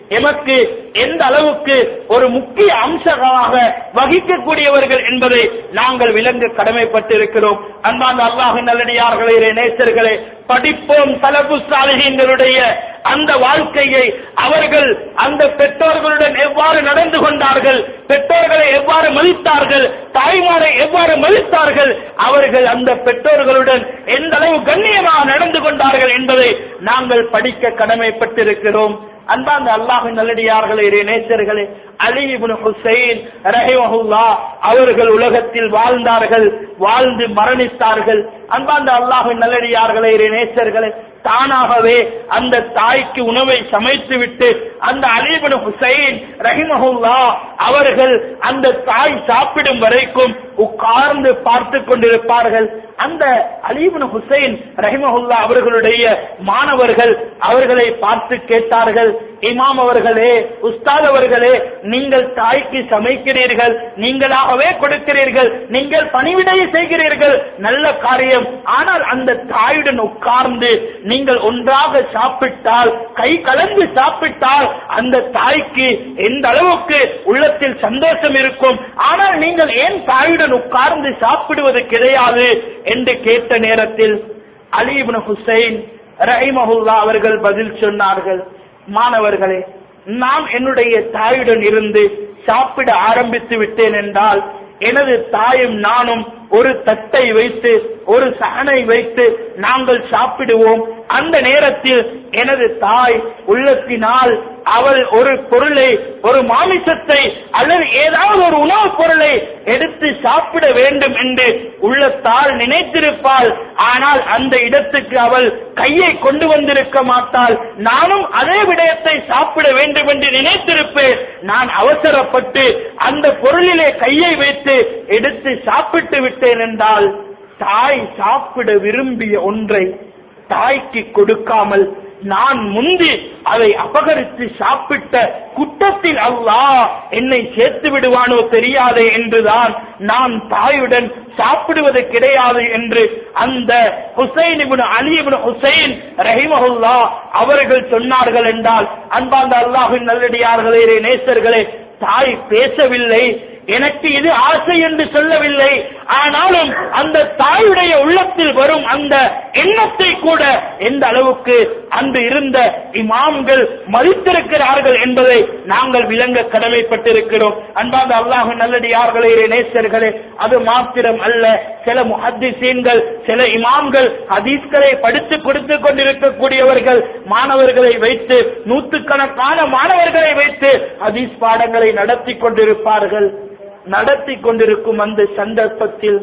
எமக்கு எந்த அளவுக்கு ஒரு முக்கிய அம்சமாக வகிக்கக்கூடியவர்கள் என்பதை நாங்கள் விளங்க கடமைப்பட்டிருக்கிறோம் அன்பாந்த அல்லாஹ் நல்லடியார்களே நேசர்களே படிப்போம் தலபு சாலிகளுடைய அந்த வாழ்க்கையை அவர்கள் அந்த பெற்றோர்களுடன் எவ்வாறு நடந்து கொண்டார்கள் பெற்றோர்களை எவ்வாறு மதித்தார்கள் தாய்மாரை எவ்வாறு மதித்தார்கள் அவர்கள் அந்த பெற்றோர்களுடன் எந்த அளவு கண்ணியமாக நடந்து கொண்டார்கள் என்பதை நாங்கள் படிக்க கடமைப்பட்டிருக்கிறோம் அன்பாந்த அல்லாஹின் நல்லடியார்களே நேசர்களே அலி இப்னு ஹுசைன் ரஹிமஹுல்லா அவர்கள் உலகத்தில் வாழ்ந்தார்கள் வாழ்ந்து மரணித்தார்கள் அன்பாந்த அல்லாஹின் நல்லடியார்களே நேசர்களே தானாகவே அந்த தாய்க்கு உணவை சமைத்து விட்டு அந்த அலிபன் ஹுசைன் ரஹிமஹுல்லா அவர்கள் அந்த தாய் சாப்பிடும் வரைக்கும் உட்கார்ந்து பார்த்து கொண்டிருப்பார்கள் அந்த அலீபன் ஹுசைன் ரஹிமஹுல்லா அவர்களுடைய மாணவர்கள் அவர்களை பார்த்து கேட்டார்கள் இமாம் அவர்களே உஸ்தாத் அவர்களே நீங்கள் தாய்க்கு சமைக்கிறீர்கள் நீங்களாகவே கொடுக்கிறீர்கள் நீங்கள் பணிவிடை செய்கிறீர்கள் நல்ல காரியம் ஆனால் அந்த தாயுடன் உட்கார்ந்து நீங்கள் ஒன்றாக சாப்பிட்டால் கை கலந்து சாப்பிட்டால் அந்த தாய்க்கு எந்த அளவுக்கு உள்ளத்தில் சந்தோஷம் இருக்கும் ஆனால் நீங்கள் ஏன் தாயுடன் உட்கார்ந்து சாப்பிடுவது கிடையாது என்று கேட்ட நேரத்தில் அலீபன் ஹுசைன் ரஹிமஹுல்லா அவர்கள் பதில் சொன்னார்கள் மாணவர்களே நான் என்னுடைய தாயுடன் இருந்து சாப்பிட ஆரம்பித்து விட்டேன் என்றால் எனது தாயும் நானும் ஒரு தட்டை வைத்து ஒரு சகனை வைத்து நாங்கள் சாப்பிடுவோம் அந்த நேரத்தில் எனது தாய் உள்ளத்தினால் அவள் ஒரு பொருளை ஒரு மாமிசத்தை அல்லது ஏதாவது ஒரு உணவுப் பொருளை எடுத்து சாப்பிட வேண்டும் என்று உள்ளத்தால் நினைத்திருப்பாள் ஆனால் அந்த இடத்துக்கு அவள் கையை கொண்டு வந்திருக்க மாட்டாள் நானும் அதே விடயத்தை சாப்பிட வேண்டும் என்று நினைத்திருப்பேன் நான் அவசரப்பட்டு அந்த பொருளிலே கையை வைத்து எடுத்து சாப்பிட்டு விட்டேன் என்றால் தாய் சாப்பிட விரும்பிய ஒன்றை தாய்க்கு கொடுக்காமல் நான் முந்தி அதை அபகரித்து சாப்பிட்ட குற்றத்தில் அல்லாஹ் என்னை சேர்த்து விடுவானோ தெரியாதே என்றுதான் நான் தாயுடன் சாப்பிடுவது கிடையாது என்று அந்த ஹுசைன் இப்னு அலி இப்னு ஹுசைன் ரஹிமஹுல்லா அவர்கள் சொன்னார்கள் என்றால் அன்பாந்த அல்லாஹின் நல்லடியார்களே நேசர்களே தாய் பேசவில்லை எனக்கு இது ஆசை என்று சொல்லவில்லை ஆனாலும் அந்த தாயுடைய உள்ளத்தில் வரும் அந்த எண்ணத்தை கூட எந்த அளவுக்கு அன்று இருந்த இமாம்கள் மதித்திருக்கிறார்கள் என்பதை நாங்கள் விளங்க கடமைப்பட்டிருக்கிறோம் அன்பாக அல்லாஹ் நல்லடியார்களே நேசர்களே அது மாத்திரம் அல்ல சில முஹத்திசீன்கள் சில இமாம்கள் ஹதீஸ்களை படித்து கொடுத்து கொண்டிருக்கக்கூடியவர்கள் மாணவர்களை வைத்து நூற்றுக்கணக்கான மாணவர்களை வைத்து ஹதீஸ் பாடங்களை நடத்தி கொண்டிருப்பார்கள் நடத்தி கொண்டிருக்கும் அந்த சந்தர்ப்பத்தில்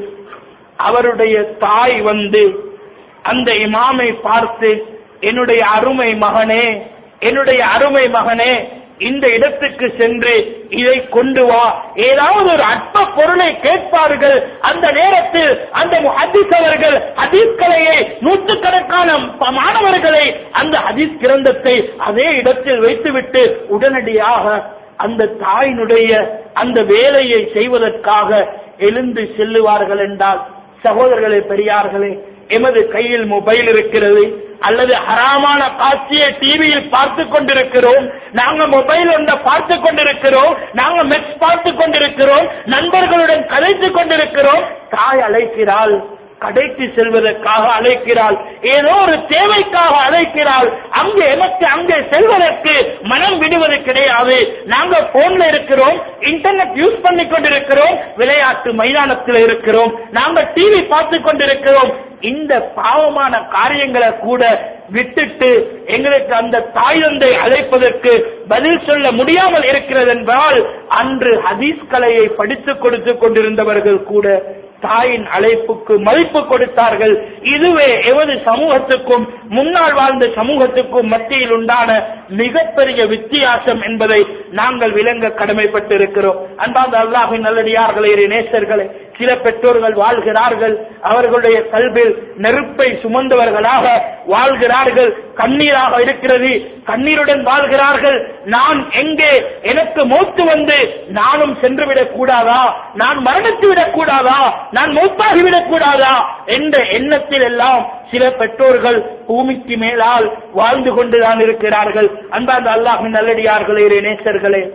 அவருடைய தாய் வந்து அந்த இமாமை பார்த்து என்னுடைய அருமை மகனே என்னுடைய அருமை மகனே இந்த இடத்துக்கு சென்று இதை கொண்டு வா ஏதாவது ஒரு அற்ப பொருளை கேட்பார்கள் அந்த நேரத்தில் அந்த ஹதீஸ் அவர்கள் ஹதீஸ் கலையை நூற்றுக்கணக்கான ப- மாணவர்களை அந்த ஹதீஸ் கிரந்தத்தை அதே இடத்தில் வைத்துவிட்டு உடனடியாக அந்த தாயினுடைய அந்த வேலையை செய்வதற்காக எழுந்து செல்லுவார்கள் என்றால் சகோதரர்களே பெரியார்களே எமது கையில் மொபைல் இருக்கிறது அல்லது ஹராமான காட்சியை டிவியில் பார்த்து கொண்டிருக்கிறோம் நாங்க மொபைல் ஒன்றை பார்த்து கொண்டிருக்கிறோம் நாங்க மெட்ஸ் பார்த்து கொண்டிருக்கிறோம் நண்பர்களுடன் கதைத்து கொண்டிருக்கிறோம் தாய் அழைக்கிறாள் கடைக்கு செல்வதற்காக அழைக்கிறாள் ஏதோ ஒரு தேவைக்காக அழைக்கிறாள் அங்கே எமக்கு அங்கே செல்வதற்கு மனம் விடுவது கிடையாது நாங்க போன்ல இருக்கிறோம் இன்டர்நெட் யூஸ் பண்ணி கொண்டிருக்கிறோம் விளையாட்டு மைதானத்தில் இருக்கிறோம் நாங்க டிவி பார்த்து கொண்டிருக்கிறோம் இந்த பாவமான காரியங்களை கூட விட்டுட்டு எங்களுக்கு அந்த தாய் தந்தை அழைப்பதற்கு பதில் சொல்ல முடியாமல் இருக்கிறது என்றால் அன்று ஹதீஸ் கலையை படித்துக் கொடுத்து கொண்டிருந்தவர்கள் கூட தாயின் அழைப்புக்கு மதிப்பு கொடுத்தார்கள் இதுவே எமது சமூகத்துக்கும் முன்னால் வாழ்ந்த சமூகத்துக்கும் மத்தியில் உண்டான மிகப்பெரிய வித்தியாசம் என்பதை நாங்கள் விளங்க கடமைப்பட்டிருக்கிறோம் அன்பாந்த அல்லாஹின் நல்லடியார்களே நேசர்களே சில பெற்றோர்கள் வாழ்கிறார்கள் அவர்களுடைய கல்வில் நெருப்பை சுமந்தவர்களாக வாழ்கிறார்கள் கண்ணீராக இருக்கிறது கண்ணீருடன் வாழ்கிறார்கள் நான் எங்கே எனக்கு மூத்து வந்து நானும் சென்று விடக் கூடாதா நான் மரணித்து விடக் கூடாதா நான் மூத்தாகி விடக் கூடாதா என்ற எண்ணத்தில் எல்லாம் சில பெற்றோர்கள் பூமிக்கு மேலால் வாழ்ந்து கொண்டுதான் இருக்கிறார்கள் அன்பார்ந்த அல்லாஹின் நல்லடியார்களே நேசர்களே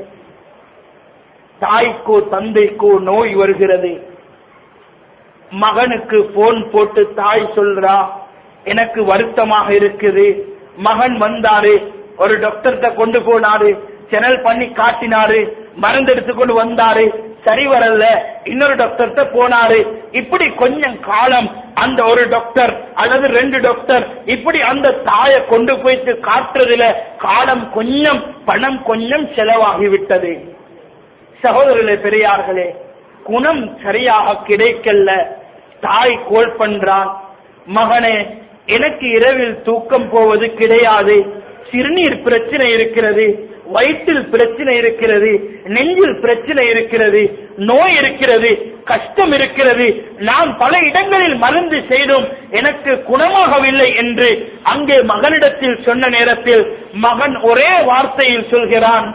தாய்க்கோ தந்தைக்கோ நோய் வருகிறது மகனுக்கு போன் போட்டு தாய் சொல்றா எனக்கு வருத்தமாக இருக்குது மகன் வந்தாரு ஒரு டாக்டர்கிட்ட கொண்டு போனாரு சேனல் பண்ணி காட்டினாரு மருந்து எடுத்துக்கொண்டு வந்தாரு சரி வரல இன்னொரு டாக்டர்கிட்ட போனாரு இப்படி கொஞ்சம் காலம் அந்த ஒரு டாக்டர் அல்லது ரெண்டு டாக்டர் இப்படி அந்த தாயை கொண்டு போயிட்டு காட்டுறதுல காலம் கொஞ்சம் பணம் கொஞ்சம் செலவாகி விட்டது சகோதரர்களே பெரியார்களே குணம் சரியாக கிடைக்கல தாய் கோல் பண்றான் மகனே எனக்கு இரவில் தூக்கம் போவது கிடையாது சிறுநீர் பிரச்சனை இருக்கிறது வயிற்றில் பிரச்சனை இருக்கிறது நெஞ்சில் பிரச்சனை இருக்கிறது நோய் இருக்கிறது கஷ்டம் இருக்கிறது நான் பல இடங்களில் மருந்து செய்தும் எனக்கு குணமாகவில்லை என்று அங்கே மகனிடத்தில் சொன்ன நேரத்தில் மகன் ஒரே வார்த்தையில் சொல்கிறான்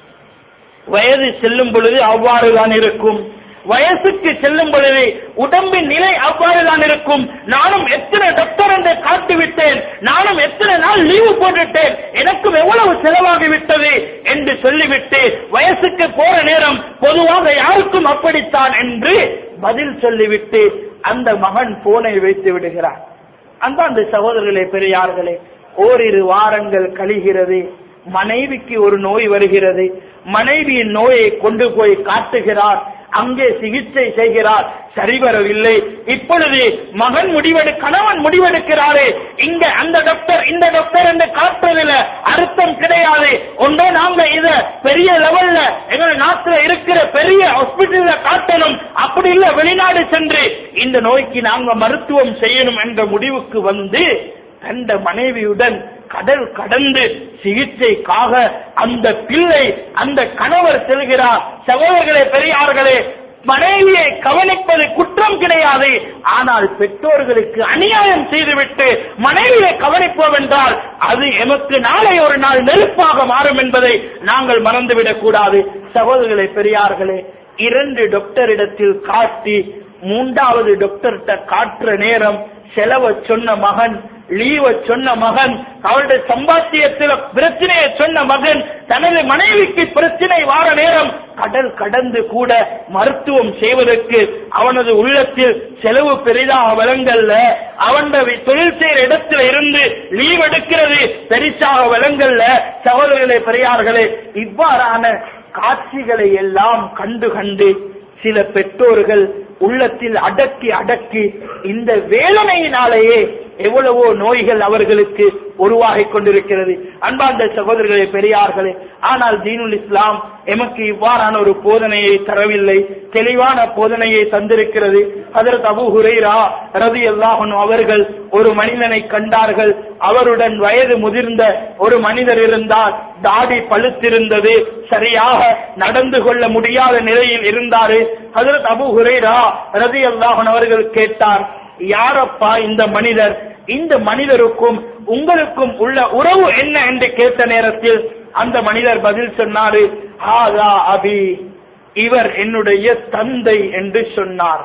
வயது செல்லும் பொழுது அவ்வாறுதான் இருக்கும் வயசுக்கு செல்லும் பொழுது உடம்பின் நிலை அவ்வாறுதான் இருக்கும் நானும் எத்தனை டாக்டர் என்று காட்டிவிட்டேன் நானும் எத்தனை நாள் லீவு போட்டுட்டேன் எனக்கும் எவ்வளவு செலவாகி விட்டது என்று சொல்லிவிட்டு வயசுக்கு போற நேரம் பொதுவாக யாருக்கும் அப்படித்தான் என்று பதில் சொல்லிவிட்டு அந்த மகன் போனை வைத்து விடுகிறார் அந்த அந்த சகோதரர்களே பெரியார்களே ஓரிரு வாரங்கள் கழிகிறது மனைவிக்கு ஒரு நோய் வருகிறது மனைவியின் நோயை கொண்டு போய் காட்டுகிறார் அங்கே சிகிச்சை செய்கிறார் சரி வரவில்லை இப்பொழுது மகன் முடிவெடு கணவன் முடிவெடுக்கிறாரே இங்க அந்த டாக்டர் இந்த டாக்டர் என்று காட்டுறதுல அர்த்தம் கிடையாது ஒன்றே நாங்க இத பெரிய லெவல்ல எங்க நாட்டுல இருக்கிற பெரிய ஹாஸ்பிட்டல்ல காட்டணும் அப்படி இல்ல வெளிநாடு சென்று இந்த நோய்க்கு நாங்க மருத்துவம் செய்யணும் என்ற முடிவுக்கு வந்து கண்ட மனைவியுடன் கடல் கடந்து சிகிச்சைக்காக அந்த பிள்ளை அந்த கணவர் செல்கிறார் சகோதரர்களே பெரியார்களே மனைவியை கவனிப்பது குற்றம் கிடையாது ஆனால் பெற்றோர்களுக்கு அநியாயம் செய்துவிட்டு மனைவியை கவனிப்போம் என்றால் அது எமக்கு நாளை ஒரு நாள் நெருப்பாக மாறும் என்பதை நாங்கள் மறந்துவிடக் கூடாது சகோதரர்களே பெரியார்களே இரண்டு டாக்டரிடத்தில் காட்டி மூன்றாவது டாக்டர்கிட்ட காட்டுற நேரம் செலவை சொன்ன மகன் லீவ சொன்ன மகன் அவருடைய சம்பாத்தியத்தில் பிரச்சனையை சொன்ன மகன் தனது மனைவிக்கு பிரச்சனை வார நேரம் கடல் கடந்து கூட மருத்துவம் செய்வதற்கு அவனது உள்ளத்தில் செலவு பெரிதாக விளங்கல்ல அவன் தொழில் செய்யற இடத்துல இருந்து லீவ் எடுக்கிறது பெரிசாக விளங்கல்ல சகோதரர்களே பெரியார்களே இவ்வாறான காட்சிகளை எல்லாம் கண்டு கண்டு சில பெற்றோர்கள் உள்ளத்தில் அடக்கி அடக்கி இந்த வேதனையினாலேயே எவ்வளவோ நோய்கள் அவர்களுக்கு உருவாகிக் கொண்டிருக்கிறது அன்பார்ந்த சகோதரர்களே பெரியார்களே ஆனால் தீனுல் இஸ்லாம் எமக்கு இவ்வாறான ஒரு போதனையை தரவில்லை தெளிவான போதனையை தந்திருக்கிறது அதற்கு அபு ஹுரைரா ரதி அல்லாஹன் அவர்கள் ஒரு மனிதனை கண்டார்கள் அவருடன் வயது முதிர்ந்த ஒரு மனிதர் இருந்தார் தாடி பழுத்திருந்தது சரியாக நடந்து கொள்ள முடியாத நிலையில் இருந்தாரு அதற்கு அபு ஹுரைரா ரதி அல்லாஹன் அவர்கள் கேட்டார் யாரப்பா இந்த மனிதர் இந்த மனிதருக்கும் உங்களுக்கும் உள்ள உறவு என்ன என்று கேட்ட நேரத்தில் அந்த மனிதர் பதில் சொன்னாரு ஆதா அபி இவர் என்னுடைய தந்தை என்று சொன்னார்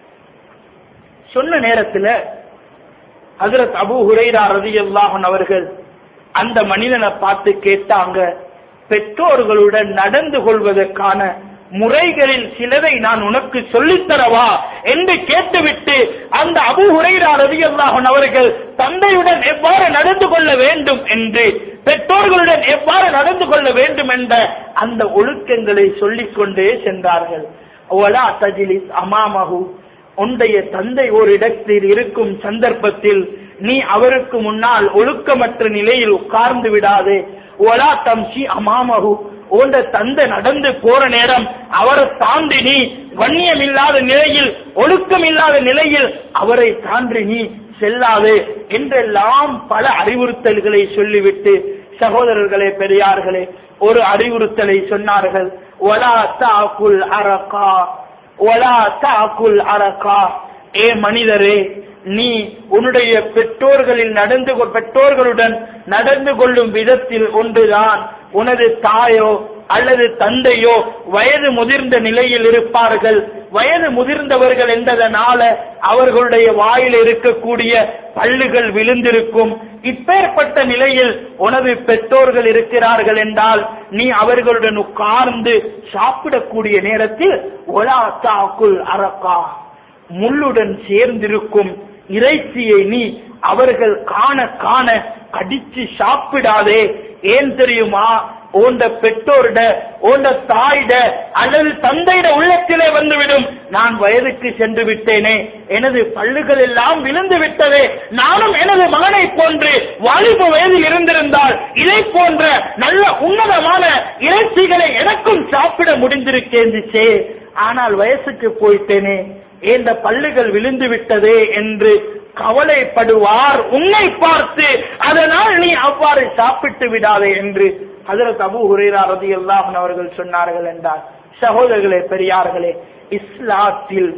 சொன்ன நேரத்தில் ஹசரத் அபு ஹுரைரா ரதியல்லாஹன் அவர்கள் அந்த மனிதனை பார்த்து கேட்டாங்க பெற்றோர்களுடன் நடந்து கொள்வதற்கான முறைகளில் சிலதை நான் உனக்கு சொல்லித்தரவா என்று கேட்டுவிட்டு அந்த அபு ஹுரைரா ரதியல்லாஹன் அவர்கள் தந்தையுடன் எவ்வாறு நடந்து கொள்ள வேண்டும் என்று பெற்றோர்களுடன் எவ்வாறு நடந்து கொள்ள வேண்டும் என்ற அந்த ஒழுக்கங்களை சொல்லிக் கொண்டே சென்றார்கள் ஒலா தஜிலிஸ் அமாமஹு உன்னுடைய தந்தை ஒரு இடத்தில் இருக்கும் சந்தர்ப்பத்தில் நீ அவருக்கு முன்னால் ஒழுக்கமற்ற நிலையில் உட்கார்ந்து விடாதே ஒலா தம்சி அமாமஹு உண்ட தந்தை நடந்து போற நேரம் அவரை தாண்டி நீ கண்ணியம் இல்லாத நிலையில் ஒழுக்கம் இல்லாத நிலையில் அவரை தாண்டி நீ செல்லாது என்றெல்லாம் பல அறிவுறுத்தல்களை சொல்லிவிட்டு சகோதரர்களே பெரியார்களே ஒரு அறிவுறுத்தலை சொன்னார்கள் ஒலா தாக்குல் அரகா ஒலா தாக்குல் அரகா ஏ மனிதரே நீ உன்னுடைய பெற்றோர்களில் நடந்து கொ- பெற்றோர்களுடன் நடந்து கொள்ளும் விதத்தில் ஒன்றுதான் உனது தாயோ அல்லது தந்தையோ வயது முதிர்ந்த நிலையில் இருப்பார்கள் வயது முதிர்ந்தவர்கள் என்பதனால அவர்களுடைய வாயில் இருக்கக்கூடிய பல்லுகள் விழுந்திருக்கும் இப்பேற்பட்ட நிலையில் உனது பெற்றோர்கள் இருக்கிறார்கள் என்றால் நீ அவர்களுடன் உட்கார்ந்து சாப்பிடக்கூடிய நேரத்தில் ஒலா தாக்குல் அரக்கா முள்ளுடன் சேர்ந்திருக்கும் இறைச்சியை நீ அவர்கள் காண காண கடிச்சு சாப்பிடாதே ஏன் தெரியுமா ஓண்ட பெற்றோரிட ஓண்ட தாயிட அல்லது தந்தையிட உள்ளத்திலே வந்துவிடும் நான் வயதுக்கு சென்று விட்டேனே எனது பல்லுகள் எல்லாம் விழுந்து விட்டதே நானும் எனது மகனை போன்று வாலிப வயதில் இருந்திருந்தால் இதை போன்ற நல்ல உன்னதமான இறைச்சிகளை எனக்கும் சாப்பிட முடிந்திருக்கேந்துச்சே ஆனால் வயசுக்கு போயிட்டேனே இந்த பல்லுகள் விழுந்து விட்டதே என்று கவலைப்படுவார் உன்னை பார்த்து அதனால் நீ அவ்வாறு சாப்பிட்டு விடாதே என்று ஹஜரத் அபூ ஹுரைரா ரலியல்லாஹு அவர்கள் சொன்னார்கள் என்றார் சகோதரர்களே பெரியார்களே இஸ்லாத்தில்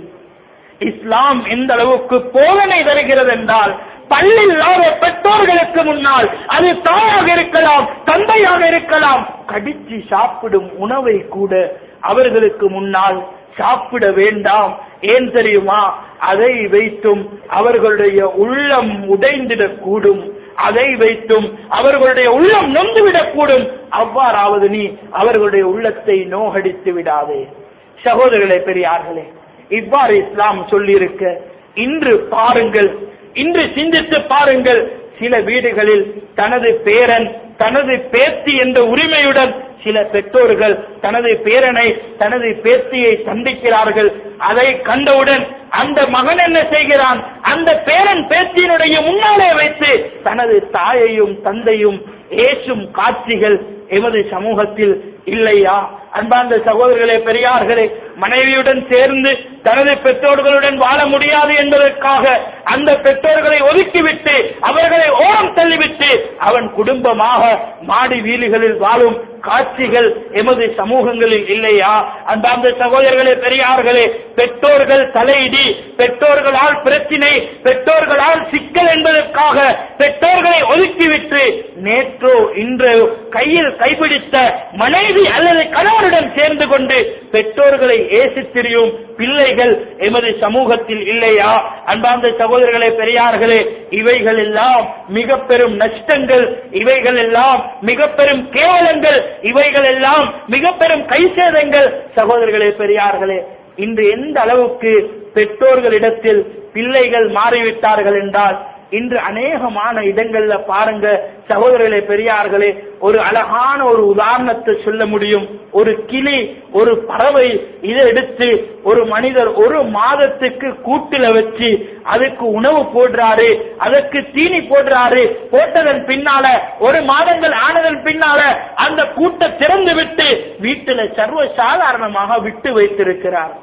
இஸ்லாம் எந்த அளவுக்கு போதனை தருகிறது என்றால் பள்ளியில்லாத பெற்றோர்களுக்கு முன்னால் அது தாயாக இருக்கலாம் தந்தையாக இருக்கலாம் கடிச்சு சாப்பிடும் உணவை கூட அவர்களுக்கு முன்னால் சாப்பிட வேண்டாம் ஏன் தெரியுமா அதை வைத்தும் அவர்களுடைய உள்ளம் உடைந்திடக் கூடும் அதை வைத்தும் அவர்களுடைய உள்ளம் நொந்துவிடக் கூடும் அவ்வாறாவது நீ அவர்களுடைய உள்ளத்தை நோகடித்து விடாதே சகோதரர்களே பெரியார்களே இவ்வாறு இஸ்லாம் சொல்லியிருக்க இன்று பாருங்கள் இன்று சிந்தித்து பாருங்கள் சில வீடுகளில் தனது பேரன் தனது பேத்தி என்ற உரிமையுடன் சில பெற்றோர்கள் தனது பேரனை தனது பேத்தியை சந்திக்கிறார்கள் அதை கண்டவுடன் அந்த மகன் என்ன செய்கிறான் அந்த பேரன் பேத்தியினுடைய முன்னாலே வைத்து தனது தாயையும் தந்தையும் ஏசும் காட்சிகள் எமது சமூகத்தில் இல்லையா அன்பார்ந்த சகோதரர்களே பெரியார்களே மனைவியுடன் சேர்ந்து தனது பெற்றோர்களுடன் வாழ முடியாது என்பதற்காக அந்த பெற்றோர்களை ஒதுக்கிவிட்டு அவர்களை ஓரம் தள்ளிவிட்டு அவன் குடும்பமாக மாடி வீடுகளில் வாழும் காட்சிகள் எமது சமூகங்களில் இல்லையா அன்பார்ந்த சகோதரர்களே பெரியார்களே பெற்றோர்கள் தலையிடி பெற்றோர்களால் பிரச்சினை பெற்றோர்களால் சிக்கல் என்பதற்காக பெற்றோர்களை ஒதுக்கிவிட்டு நேற்றோ இன்றோ கையில் கைப்பிடித்த மனைவி அல்லது கணவருடன் சேர்ந்து கொண்டு பெற்றோர்களை ஏசி திரியும் பிள்ளைகள் எமது சமூகத்தில் இல்லையா அன்பார்ந்த சகோதரர்களே பெரியார்களே இவைகள் எல்லாம் மிக பெரும் நஷ்டங்கள் இவைகள் எல்லாம் மிக பெரும் கேவலங்கள் இவைகள் எல்லாம் மிக பெரும் கைசேதங்கள் சகோதரர்களே பெரியார்களே இன்று எந்த அளவுக்கு பெற்றோர்களிடத்தில் பிள்ளைகள் மாறிவிட்டார்கள் என்றால் இன்று அநேகமான இடங்கள்ல பாருங்க சகோதரர்களே பெரியார்களே ஒரு அழகான ஒரு உதாரணத்தை சொல்ல முடியும் ஒரு கிளி ஒரு பறவை இதை எடுத்து ஒரு மனிதர் ஒரு மாதத்துக்கு கூட்டுல வச்சு அதுக்கு உணவு போடுறாரு அதற்கு தீனி போடுறாரு போட்டதன் பின்னால ஒரு மாதங்கள் ஆனதன் பின்னால அந்த கூட்டை திறந்து விட்டு வீட்டுல சர்வ சாதாரணமாக விட்டு வைத்திருக்கிறார்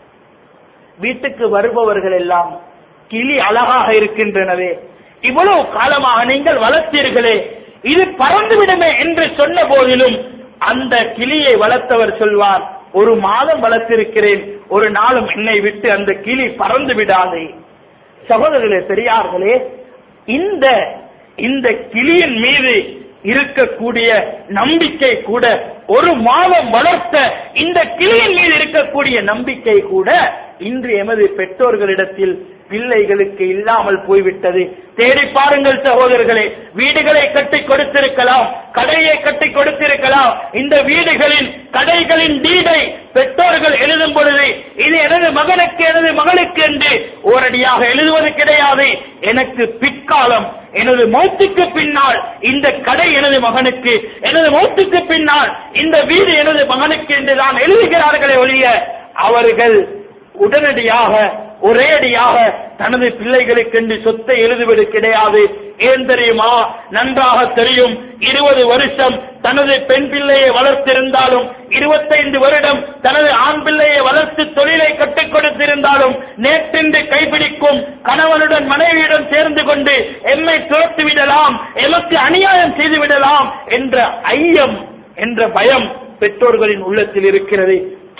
வீட்டுக்கு வருபவர்கள் எல்லாம் கிளி அழகாக இருக்கின்றனவே இவ்வளவு காலமாக நீங்கள் வளர்த்தீர்களே இது பறந்து விடுமே என்று சொன்ன போதிலும் அந்த கிளியை வளர்த்தவர் சொல்வார் ஒரு மாதம் வளர்த்திருக்கிறேன் ஒரு நாளும் என்னை விட்டு அந்த கிளி பறந்து விடாதே சகோதரர்களே பெரியார்களே இந்த இந்த கிளியின் மீது இருக்கக்கூடிய நம்பிக்கை கூட ஒரு மாதம் வளர்த்த இந்த கிளியின் மீது இருக்கக்கூடிய நம்பிக்கை கூட இன்று எமது பெற்றோர்களிடத்தில் பிள்ளைகளுக்கு இல்லாமல் போய்விட்டது தேடி பாருங்கள் சகோதரர்களே வீடுகளை கட்டி கொடுத்திருக்கலாம் கடையை கட்டி கொடுத்திருக்கலாம் இந்த வீடுகளின் கடைகளின் டீடை பெற்றோர்கள் எழுதும் பொழுது இது எனது மகனுக்கு எனது மகளுக்கு என்று ஓரடியாக எழுதுவது கிடையாது எனக்கு பிற்காலம் எனது மௌத்துக்கு பின்னால் இந்த கடை எனது மகனுக்கு எனது மௌத்துக்கு பின்னால் இந்த வீடு எனது மகனுக்கு என்று தான் எழுதுகிறார்களே ஒழிய அவர்கள் உடனடியாக ஒரேடியாக தனது பிள்ளைகளுக்கு என்று சொத்தை எழுதுவது கிடையாது ஏன் தெரியுமா நன்றாக தெரியும் இருபது வருஷம் தனது பெண் பிள்ளையை வளர்த்திருந்தாலும் இருபத்தைந்து வருடம் தனது ஆண் பிள்ளையை வளர்த்து தொழிலை கற்றுக் கொடுத்திருந்தாலும் நேற்றின்று கைப்பிடிக்கும் கணவனுடன் மனைவியுடன் சேர்ந்து கொண்டு எம்மை துரத்து விடலாம் எமக்கு அநியாயம் செய்து விடலாம் என்ற ஐயம் என்ற பயம் பெற்றோர்களின் உள்ளத்தில் இருக்கிறது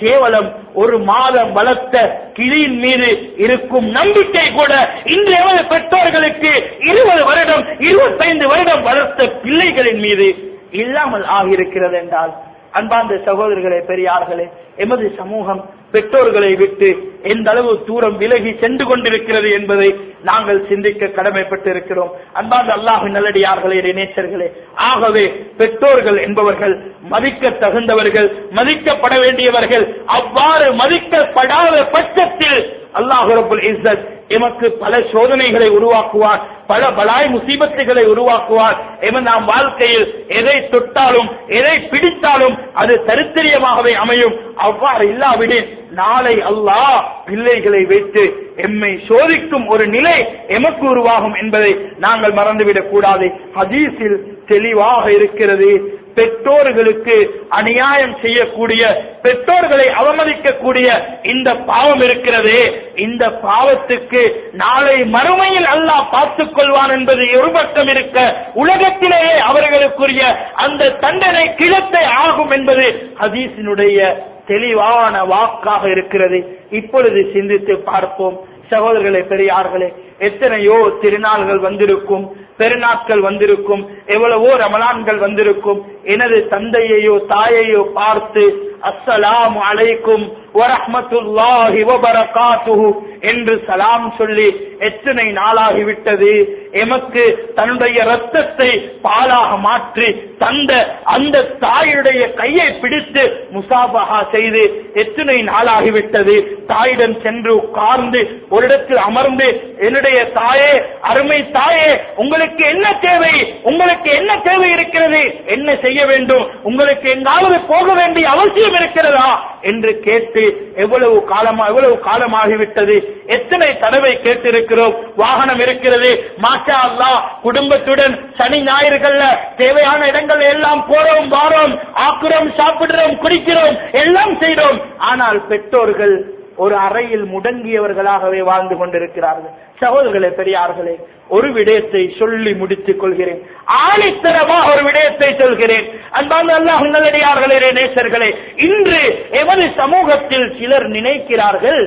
கேவலம் ஒரு மாதம் வளர்த்த கிளியின் மீது இருக்கும் நம்பிக்கை கூட இன்று எமது பெற்றோர்களுக்கு இருபது வருடம் இருபத்தைந்து வருடம் வளர்த்த பிள்ளைகளின் மீது இல்லாமல் ஆகியிருக்கிறது என்றால் அன்பார்ந்த சகோதரர்களே பெரியார்களே எமது சமூகம் பெற்றோர்களை விட்டு எந்த அளவு தூரம் விலகி சென்று கொண்டிருக்கிறது என்பதை நாங்கள் சிந்திக்க கடமைப்பட்டிருக்கிறோம் அன்பார்ந்த அல்லாஹ் நல்லடியார்களே நேசர்களே ஆகவே பெற்றோர்கள் என்பவர்கள் மதிக்க தகுந்தவர்கள் மதிக்கப்பட வேண்டியவர்கள் அவ்வாறு மதிக்கப்படாத பட்சத்தில் அல்லாஹ் ரபுல் இஸ்ஸத் எமக்கு பல சோதனைகளை உருவாக்குவார் பல பலாய் முசீபத்துகளை உருவாக்குவார் எமன் நாம் வாழ்க்கையில் எதை தொட்டாலும் எதை பிடித்தாலும் அது தரித்திரியமாகவே அமையும் அவ்வாறு இல்லாவிடின் நாளை அல்லாஹ் பிள்ளைகளை வைத்து எம்மை சோதிக்கும் ஒரு நிலை எமக்கு உருவாகும் என்பதை நாங்கள் மறந்துவிடக் கூடாது ஹதீஸில் தெளிவாக இருக்கிறது பெற்றோர்களுக்கு அநியாயம் செய்யக்கூடிய பெற்றோர்களை அவமதிக்கக்கூடிய இந்த பாவம் இருக்கிறது இந்த பாவத்துக்கு நாளை மறுமையில் அல்லாஹ் பார்த்துக் கொள்வான் என்பது ஒரு பக்கம் இருக்க உலகத்திலேயே அவர்களுக்குரிய அந்த தண்டனை கிழத்தை ஆகும் என்பது ஹதீஸினுடைய தெளிவான வாக்காக இருக்கிறது இப்பொழுது சிந்தித்து பார்ப்போம் சகோதரர்களே பெரியார்களே எத்தனையோ திருநாள்கள் வந்திருக்கும் பெருநாட்கள் வந்திருக்கும் எவ்வளவோ ரமலான்கள் வந்திருக்கும் எனது தந்தையையோ தாயையோ பார்த்து அஸ்ஸலாமு அலைக்கும் வரஹ்மத்துல்லாஹி வபரகாத்துஹு என்று சலாம் சொல்லி எத்தனை நாளாகிவிட்டது எமக்கு தன்னுடைய ரத்தத்தை பாலாக மாற்றி தந்த அந்த தாயுடைய கையை பிடித்து முசாபஹா செய்து எத்தனை நாளாகிவிட்டது தாயிடம் சென்று உட்கார்ந்து ஒரு இடத்தில் அமர்ந்து என்னுடைய தாயே அருமை தாயே உங்களுக்கு என்ன தேவை உங்களுக்கு என்ன தேவை இருக்கிறது என்ன செய்ய வேண்டும் உங்களுக்கு எங்காவது போக வேண்டிய அவசியம் இருக்கிறதா என்று கேட்டு எவ்வளவு காலமா எவ்வளவு காலமாகிவிட்டது எத்தனை தடவை கேட்டிருக்கிறோம் வாகனம் இருக்கிறது மாஷா அல்லாஹ் குடும்பத்துடன் சனி ஞாயிறுகள்ல தேவையான இடங்கள் எல்லாம் போறோம் வாரோம் ஆக்குறோம் சாப்பிடுறோம் குடிக்கிறோம் எல்லாம் செய்றோம் ஆனால் பெற்றோர்கள் ஒரு அறையில் முடங்கியவர்களாகவே வாழ்ந்து கொண்டிருக்கிறார்கள் சகோதரர்களே பெரியார்களே ஒரு விடயத்தை சொல்லி முடித்துக் கொள்கிறேன் ஆணித்தரமாக ஒரு விடயத்தை சொல்கிறேன் அன்பான அல்லாஹ் நல்லடியார்களே நேசர்களே இன்று எமது சமூகத்தில் சிலர் நினைக்கிறார்கள்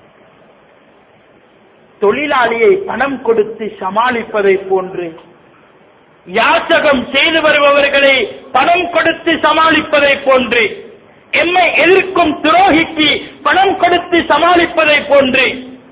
தொழிலாளியை பணம் கொடுத்து சமாளிப்பதை போன்று யாசகம் செய்து வருபவர்களை பணம் கொடுத்து சமாளிப்பதை போன்று எம்மை எதிர்க்கும் துரோகிக்கு பணம் கொடுத்து சமாளிப்பதை போன்று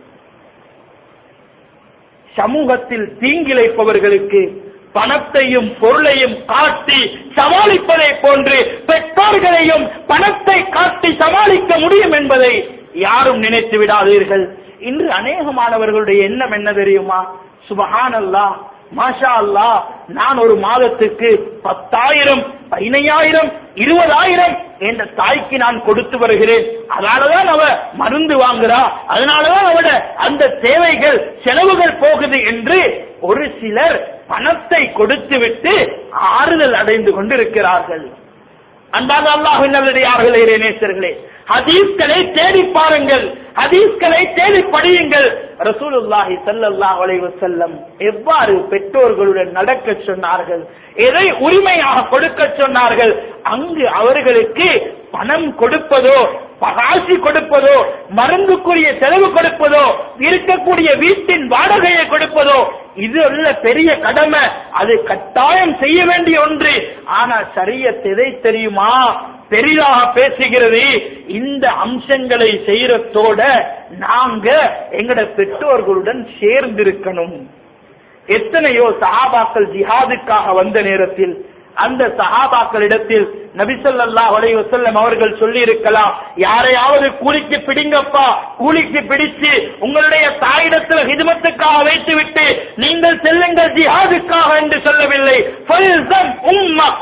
சமூகத்தில் தீங்கிழைப்பவர்களுக்கு பணத்தையும் பொருளையும் காட்டி சமாளிப்பதை போன்று பெற்றோர்களையும் பணத்தை காட்டி சமாளிக்க முடியும் என்பதை யாரும் நினைத்து விடாதீர்கள் இன்று அநேகமானவர்களுடைய எண்ணம் என்ன தெரியுமா சுபஹானல்லா மாஷா அல்லா நான் ஒரு மாதத்துக்கு பத்தாயிரம் பதினையாயிரம் இருபதாயிரம் என்ற தாய்க்கு நான் கொடுத்து வருகிறேன் அதனாலதான் அவ மருந்து வாங்குறா அதனாலதான் அவட அந்த தேவைகள் செலவுகள் போகுது என்று ஒரு சிலர் பணத்தை கொடுத்து விட்டு ஆறுதல் அடைந்து கொண்டிருக்கிறார்கள் அன்பாக அல்லாஹின் நல்லடியார்களே நேசர்களே ஹதீஸ்களை தேடி பாருங்கள் ஹதீஸ்களை தேடி படியுங்கள் ரசூலுல்லாஹி ஸல்லல்லாஹு அலைஹி வஸல்லம் எவ்வாறு பெற்றோர்களுடன் நடக்க சொன்னார்கள் எதை உரிமையாக கொடுக்க சொன்னார்கள் அங்கு அவர்களுக்கு பணம் கொடுப்பதோ பகாசி கொடுப்பதோ மருந்துக்குரிய செலவு கொடுப்பதோ இருக்கக்கூடிய வீட்டின் வாடகையை கொடுப்பதோ இது அல்ல பெரிய கடமை அது கட்டாயம் செய்ய வேண்டிய ஒன்று ஆனா சரியத் எதை தெரியுமா பெரிதாக பேசுகிறது இந்த அம்சங்களை செய்யறதோட நாங்க எங்கட பெற்றோர்களுடன் சேர்ந்திருக்கணும் எத்தனையோ சஹாபாக்கள் ஜிஹாதுக்காக வந்த நேரத்தில் அந்த சஹாபாக்களிடத்தில் நபிசல்லாஹ் அலைஹி வஸல்லம் அவர்கள் சொல்லி இருக்கலாம் யாரையாவது கூலிக்கு பிடிங்கப்பா கூலிக்கு பிடிச்சு உங்களுடைய தாயிடத்தில் ஹிதமத்துக்காக வைத்து விட்டு நீங்கள் செல்லுங்கள் ஜிஹாதுக்காக என்று சொல்லவில்லை ஃபல்சம் உம்மக்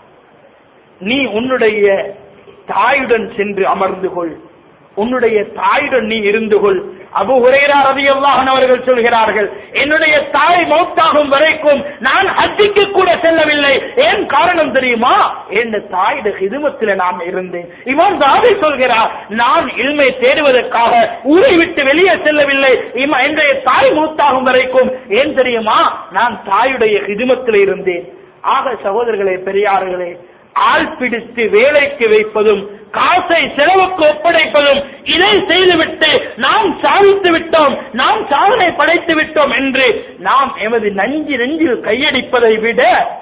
நீ உன்னுடைய தாயுடன் சென்று அமர்ந்து கொள் உன்னுடைய தாயுடன் நீ இருந்து கொள் அபு ஹுரைரா ரலியல்லாஹு அன்ஹு அவர்கள் சொல்கிறார்கள் என்னுடைய தாய் மௌத்தாகும் வரைக்கும் நான் ஹஜ்ஜுக்கு கூட செல்லவில்லை ஏன் காரணம் தெரியுமா என் தாயுடைய ஹிதுமத்தில் நான் இருந்தேன் இமாம் தாவி சொல்கிறார் நான் இல்மை தேடுவதற்காக ஊரை விட்டு வெளியே செல்லவில்லை இமா என்னுடைய தாய் மௌத்தாகும் வரைக்கும் ஏன் தெரியுமா நான் தாயுடைய ஹிதுமத்தில் இருந்தேன் ஆக சகோதரர்களே பெரியார்களே ஆள் பிடித்து வேலைக்கு வைப்பதும் காசை செலவுக்கு ஒப்படைப்பதும் இதை செய்துவிட்டு நாம் சாதித்து விட்டோம் நாம் சாதனை படைத்து விட்டோம் என்று நாம் எமது நஞ்சி நெஞ்சில் கையடிப்பதை விட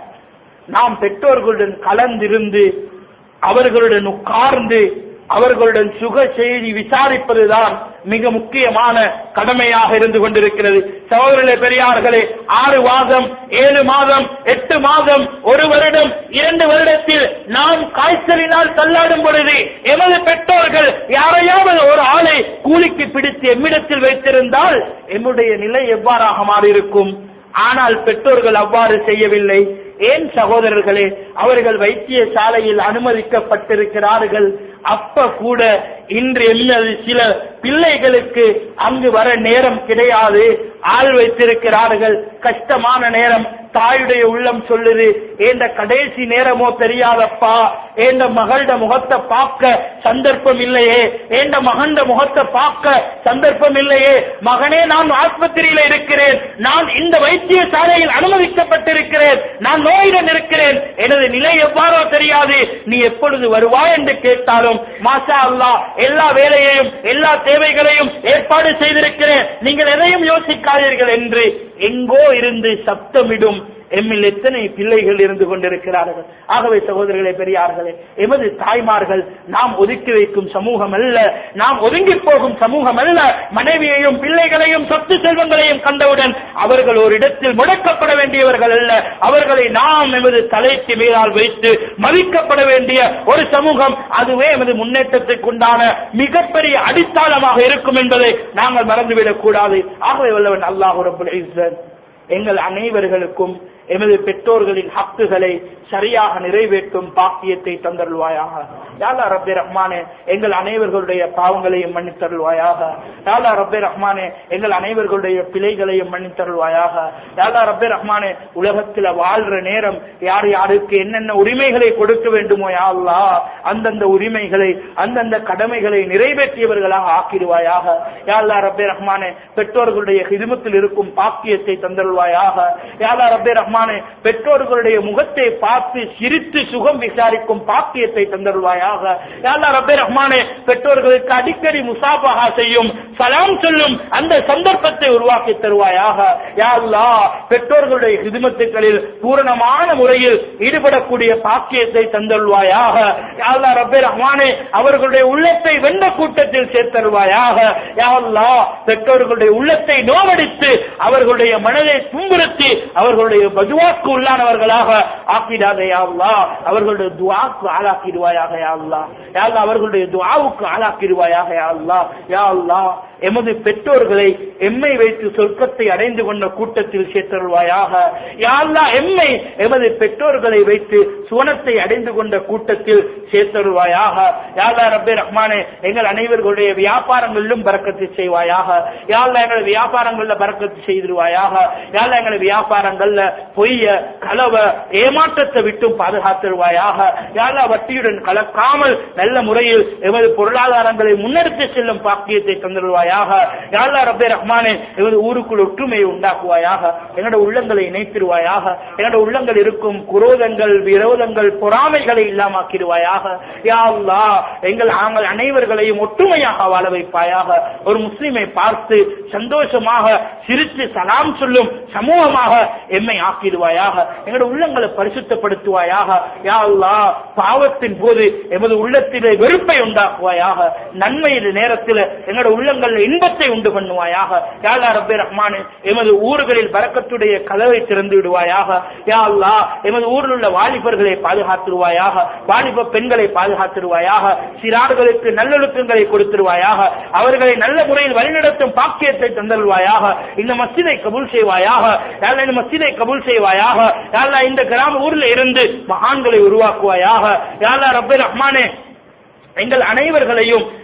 நாம் பெற்றோர்களுடன் கலந்திருந்து அவர்களுடன் உட்கார்ந்து அவர்களுடன் சுக செய்தி விசாரிப்பதுதான் மிக முக்கியமான கடமையாக இருந்து கொண்டிருக்கிறது சகோதரர்களே பெரியார்களே ஆறு மாதம் ஏழு மாதம் எட்டு மாதம் ஒரு வருடம் இரண்டு வருடத்தில் நாம் காய்ச்சலினால் தள்ளாடும் பொழுது எமது பெற்றோர்கள் யாரையாவது ஒரு ஆளை கூலிக்கு பிடித்து எம்மிடத்தில் வைத்திருந்தால் எம்முடைய நிலை எவ்வாறாக மாறியிருக்கும் ஆனால் பெற்றோர்கள் அவ்வாறு செய்யவில்லை ஏன் சகோதரர்களே அவர்கள் வைத்தியசாலையில் அனுமதிக்கப்பட்டிருக்கிறார்கள் அப்ப கூட இன்று எம்மது சில பிள்ளைகளுக்கு அங்கு வர நேரம் கிடையாது ஆள் வைத்திருக்கிறார்கள் கஷ்டமான நேரம் தாயுடைய உள்ளம் சொல்லுது ஏண்ட கடைசி நேரமோ தெரியாதப்பா ஏண்ட மகளோட முகத்தை பார்க்க சந்தர்ப்பம் இல்லையே ஏண்ட மகண்ட முகத்தை பார்க்க சந்தர்ப்பம் இல்லையே மகனே நான் ஆஸ்பத்திரியில இருக்கிறேன் நான் இந்த வைத்தியசாலையில் அனுமதிக்கப்பட்டிருக்கிறேன் நான் நோயுடன் இருக்கிறேன் எனது நிலை எவ்வாறோ தெரியாது நீ எப்பொழுது வருவாய் என்று கேட்டாலும் மாஷா அல்லாஹ் எல்லா வேலையையும் எல்லா தேவைகளையும் ஏற்பாடு செய்திருக்கிறேன் நீங்கள் எதையும் யோசிக்காதீர்கள் என்று எங்கோ இருந்து சப்தமிடும் எம்மில் எத்தனை பிள்ளைகள் இருந்து கொண்டிருக்கிறார்கள் ஆகவே சகோதரர்களே பெரியார்களே எமது தாய்மார்கள் நாம் ஒதுக்கி வைக்கும் சமூகம் அல்ல நாம் ஒதுங்கி போகும் சமூகம் அல்ல மனைவியையும் பிள்ளைகளையும் சொத்து செல்வங்களையும் கண்டவுடன் அவர்கள் ஒரு இடத்தில் முடக்கப்பட வேண்டியவர்கள் அல்ல அவர்களை நாம் எமது தலைக்கு மேலால் வைத்து மதிக்கப்பட வேண்டிய ஒரு சமூகம் அதுவே எமது முன்னேற்றத்திற்குண்டான மிகப்பெரிய அடித்தளமாக இருக்கும் என்பதை நாங்கள் மறந்துவிடக் கூடாது ஆகவே வல்லவன் அல்லாஹ் ரபுல் இஸ்ஸத் எங்கள் அனைவர்களுக்கும் எமது பெற்றோர்களின் ஹக்குகளை சரியாக நிறைவேற்றும் பாக்கியத்தை தந்தருள்வாயாக யாலா ரப்பே ரஹ்மானே எங்கள் அனைவர்களுடைய பாவங்களையும் மன்னித்தருள்வாயாக யாலா ரப்பே ரஹ்மானே எங்கள் அனைவர்களுடைய பிழைகளையும் மன்னித்தருள்வாயாக யாலா ரப்பே ரஹ்மானே உலகத்தில் வாழ்ற நேரம் யார் யாருக்கு என்னென்ன உரிமைகளை கொடுக்க வேண்டுமோ யா அல்லாஹ் அந்தந்த உரிமைகளை அந்தந்த கடமைகளை நிறைவேற்றியவர்களாக ஆக்கிடுவாயாக யா அல்லாஹ் ரப்பே ரஹ்மானே பெற்றோர்களுடைய ஹிதுமத்தில் இருக்கும் பாக்கியத்தை தந்தருள்வாயாக யாலா ரப்பே ரஹ்மானே பெற்றோர்களுடைய முகத்தை பார்த்து சிரித்து சுகம் விசாரிக்கும் பாக்கியத்தை தந்தருள்வாயாக யாலா ரப்பே ரஹ்மானே பெற்றோர்களுக்கு அடிக்கடி முசாபஹா செய்யும் சலாம் சொல்லும் அந்த சந்தர்ப்பத்தை உருவாக்கி தருவாயாக யா அல்லாஹ் பெற்றோர்களுடைய ஹிதுமத்துக்களில் பூரணமான முறையில் ஈடுபடக்கூடிய பாக்கியத்தை தந்தருள்வாயாக யா அல்லாஹ் ரப்பே ரஹ்மானே அவர்களுடைய உள்ளத்தை வெண்ட கூட்டத்தில் சேர்த்தருவாயாக யா அல்லாஹ் பெற்றோர்களுடைய உள்ளத்தை நோவடித்து அவர்களுடைய மனதை துன்புறுத்தி அவர்களுடைய பதுவாக்கு உள்ளானவர்களாக ஆக்கிடாதே யா அல்லாஹ் அவர்களுடைய துவாக்கு ஆளாக்கிடுவாயாக யா அல்லாஹ் யா அல்லாஹ் அவர்களுடைய துவாவுக்கு ஆளாக்கிடுவாயாக யா அல்லாஹ் யா அல்லாஹ் எமது பெற்றோர்களை எம்மை வைத்து சொர்க்கத்தை அடைந்து கொண்ட கூட்டத்தில் சேர்த்தருள்வாயாக யா அல்லாஹ் எம்மை எமது பெற்றோர்களை வைத்து சுவனத்தை அடைந்து கொண்ட கூட்டத்தில் சேர்த்தருள்வாயாக யா அல்லாஹ் ரப்பே ரஹ்மானே எங்கள் அனைவர்களுடைய வியாபாரங்களிலும் பறக்கத்து செய்வாயாக யா அல்லாஹ் எங்கள் வியாபாரங்கள்ல பறக்கத்து செய்திருவாயாக யா அல்லாஹ் எங்கள் வியாபாரங்கள்ல பொய்ய களவ ஏமாற்றத்தை விட்டும் பாதுகாத்திருவாயாக யா அல்லாஹ் வட்டியுடன் கலக்காமல் நல்ல முறையில் எமது பொருளாதாரங்களை முன்னெடுத்து செல்லும் பாக்கியத்தை தந்துடுவாயாக யா அல்லாஹ் ரப்பே ரஹ்மானே எமது ஊருக்குள் ஒற்றுமையை உண்டாக்குவாயாக எங்களோட உள்ளங்களை இணைத்திருவாயாக எங்களோட உள்ளங்கள் இருக்கும் குரோதங்கள் விரோதங்கள் பொறாமைகளை இல்லாமாக்கிடுவாயாக யா அல்லாஹ் எங்கள் நாங்கள் அனைவர்களையும் ஒற்றுமையாக வாழ வைப்பாயாக ஒரு முஸ்லிமை பார்த்து சந்தோஷமாக சிரித்து சலாம் சொல்லும் சமூகமாக எம்மை ஆக்கிடுவாயாக எங்களோட உள்ளங்களை பரிசுத்தப்படுத்துவாயாக யா அல்லாஹ் பாவத்தின் போது எமது உள்ளத்திலே வெறுப்பை உண்டாக்குவாயாக நன்மையின் நேரத்தில் எங்களோட உள்ளங்களில் இன்பத்தை உண்டு பண்ணுவாயாக யாழா ரப்பே ரஹ்மானு எமது ஊர்களில் பறக்கத்துடைய கதவை திறந்து விடுவாயாக யா அல்லாஹ் எமது ஊரில் உள்ள வாலிபர்களை பாதுகாத்துருவாயாக வாலிப பெண்களை பாதுகாத்துருவாயாக சிறார்களுக்கு நல்லொழுக்கங்களை கொடுத்துருவாயாக அவர்களை நல்ல முறையில் வழிநடத்தும் பாக்கியத்தை தந்தல்வாயாக இந்த மஸ்ஜிதை கபூல் செய்வாயாக யாழ்லா இந்த மஸ்ஜிதை கபூல் செய்வாயாக யாழ்லா இந்த கிராம ஊர்ல இருந்து மகான்களை உருவாக்குவாயாக யாழ்லா ரப்பே ரஹ்மானே எங்கள் அனைவர்களையும்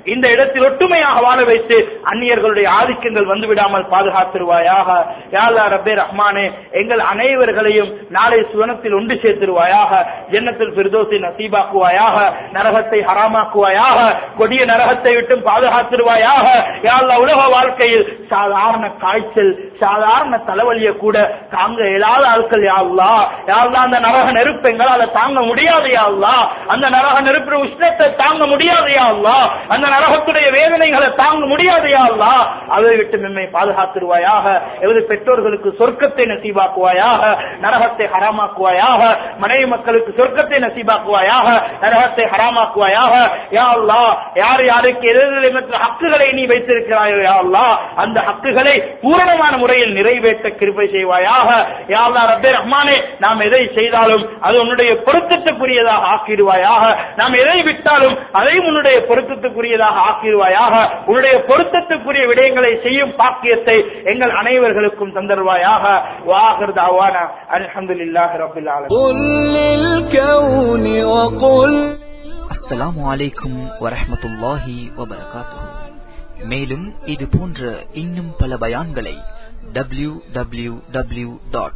இந்த இடத்தில் ஒற்றுமையாக வாழ வைத்து அந்நியர்களுடைய ஆதிக்கங்கள் வந்துவிடாமல் பாதுகாத்திருவாயாக யாழ்லா ரப்பே ரஹ்மானே எங்கள் அனைவர்களையும் நாளை சுவனத்தில் ஒன்று சேர்த்திருவாயாக ஜன்னத்தில் பிரதோசை நசீபாக்குவாயாக நரகத்தை ஹராமாக்குவாயாக கொடிய நரகத்தை விட்டு பாதுகாத்திருவாயாக யாழ்லா உலக வாழ்க்கையில் சாதாரண காய்ச்சல் சாதாரண தலைவலியை கூட தாங்க இயலாத ஆட்கள் யாழ்லா யாழ்லா அந்த நரக நெருப்பு எங்களால தாங்க முடியாது யாழ்லா அந்த நரக நெருப்பு உஷ்ணத்தை தாங்க முடியாது யாழ்லா அந்த நரகத்துடைய வேதனைகளை தாங்க முடியாது யாழ்லா அதை விட்டு நம்மை பாதுகாத்திருவாயாக எவது பெற்றோர்களுக்கு சொர்க்கத்தை நசீபாக்குவாயாக நரகத்தை ஹராமாக்குவாயாக மனைவி மக்களுக்கு சொர்க்கத்தை நசீபாக்குவாயாக நரகத்தை ஹராமாக்குவாயாக யா அல்லாஹ் யார் யாருக்கு எதிர்த்து ஹக்குகளை நீ வைத்திருக்கிறாயோ யா அல்லாஹ் அந்த ஹக்குகளை பூரணமான முறையில் நிறைவேற்ற கிருபை செய்வாயாக யா அல்லாஹ் ரப்பே ரஹ்மானே நாம் எதை செய்தாலும் அது உன்னுடைய பொருத்தத்துக்குரியதாக ஆக்கிடுவாயாக நாம் எதை விட்டாலும் அதை உன்னுடைய பொருத்தத்துக்குரியதாக ஆக்கிடுவாயாக உன்னுடைய பொருத்தத்துக்குரிய விடயங்களை செய்யும் பாக்கியத்தை எங்கள் அனைவர்களுக்கும் தந்தருவாயாக வாகர் தாவான அல்ஹம்துலில்லாஹி ரப்பில் ஆலமீன் قل للكون وقل அஸ்ஸலாமு அலைக்கும் வரஹ்மத்துல்லாஹி வபரகாத்துஹு மேலும் இது போன்ற இன்னும் பல பயான்களை W W W dot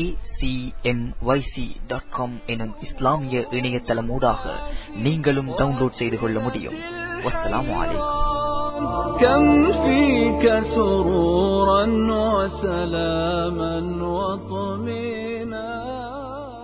dot com எனும் இஸ்லாமிய இணையதளமூடாக நீங்களும் டவுன்லோட் செய்து கொள்ள முடியும் வஸ்ஸலாமு அலைக்கும் كم فيك سرورا وسلاما وطمينا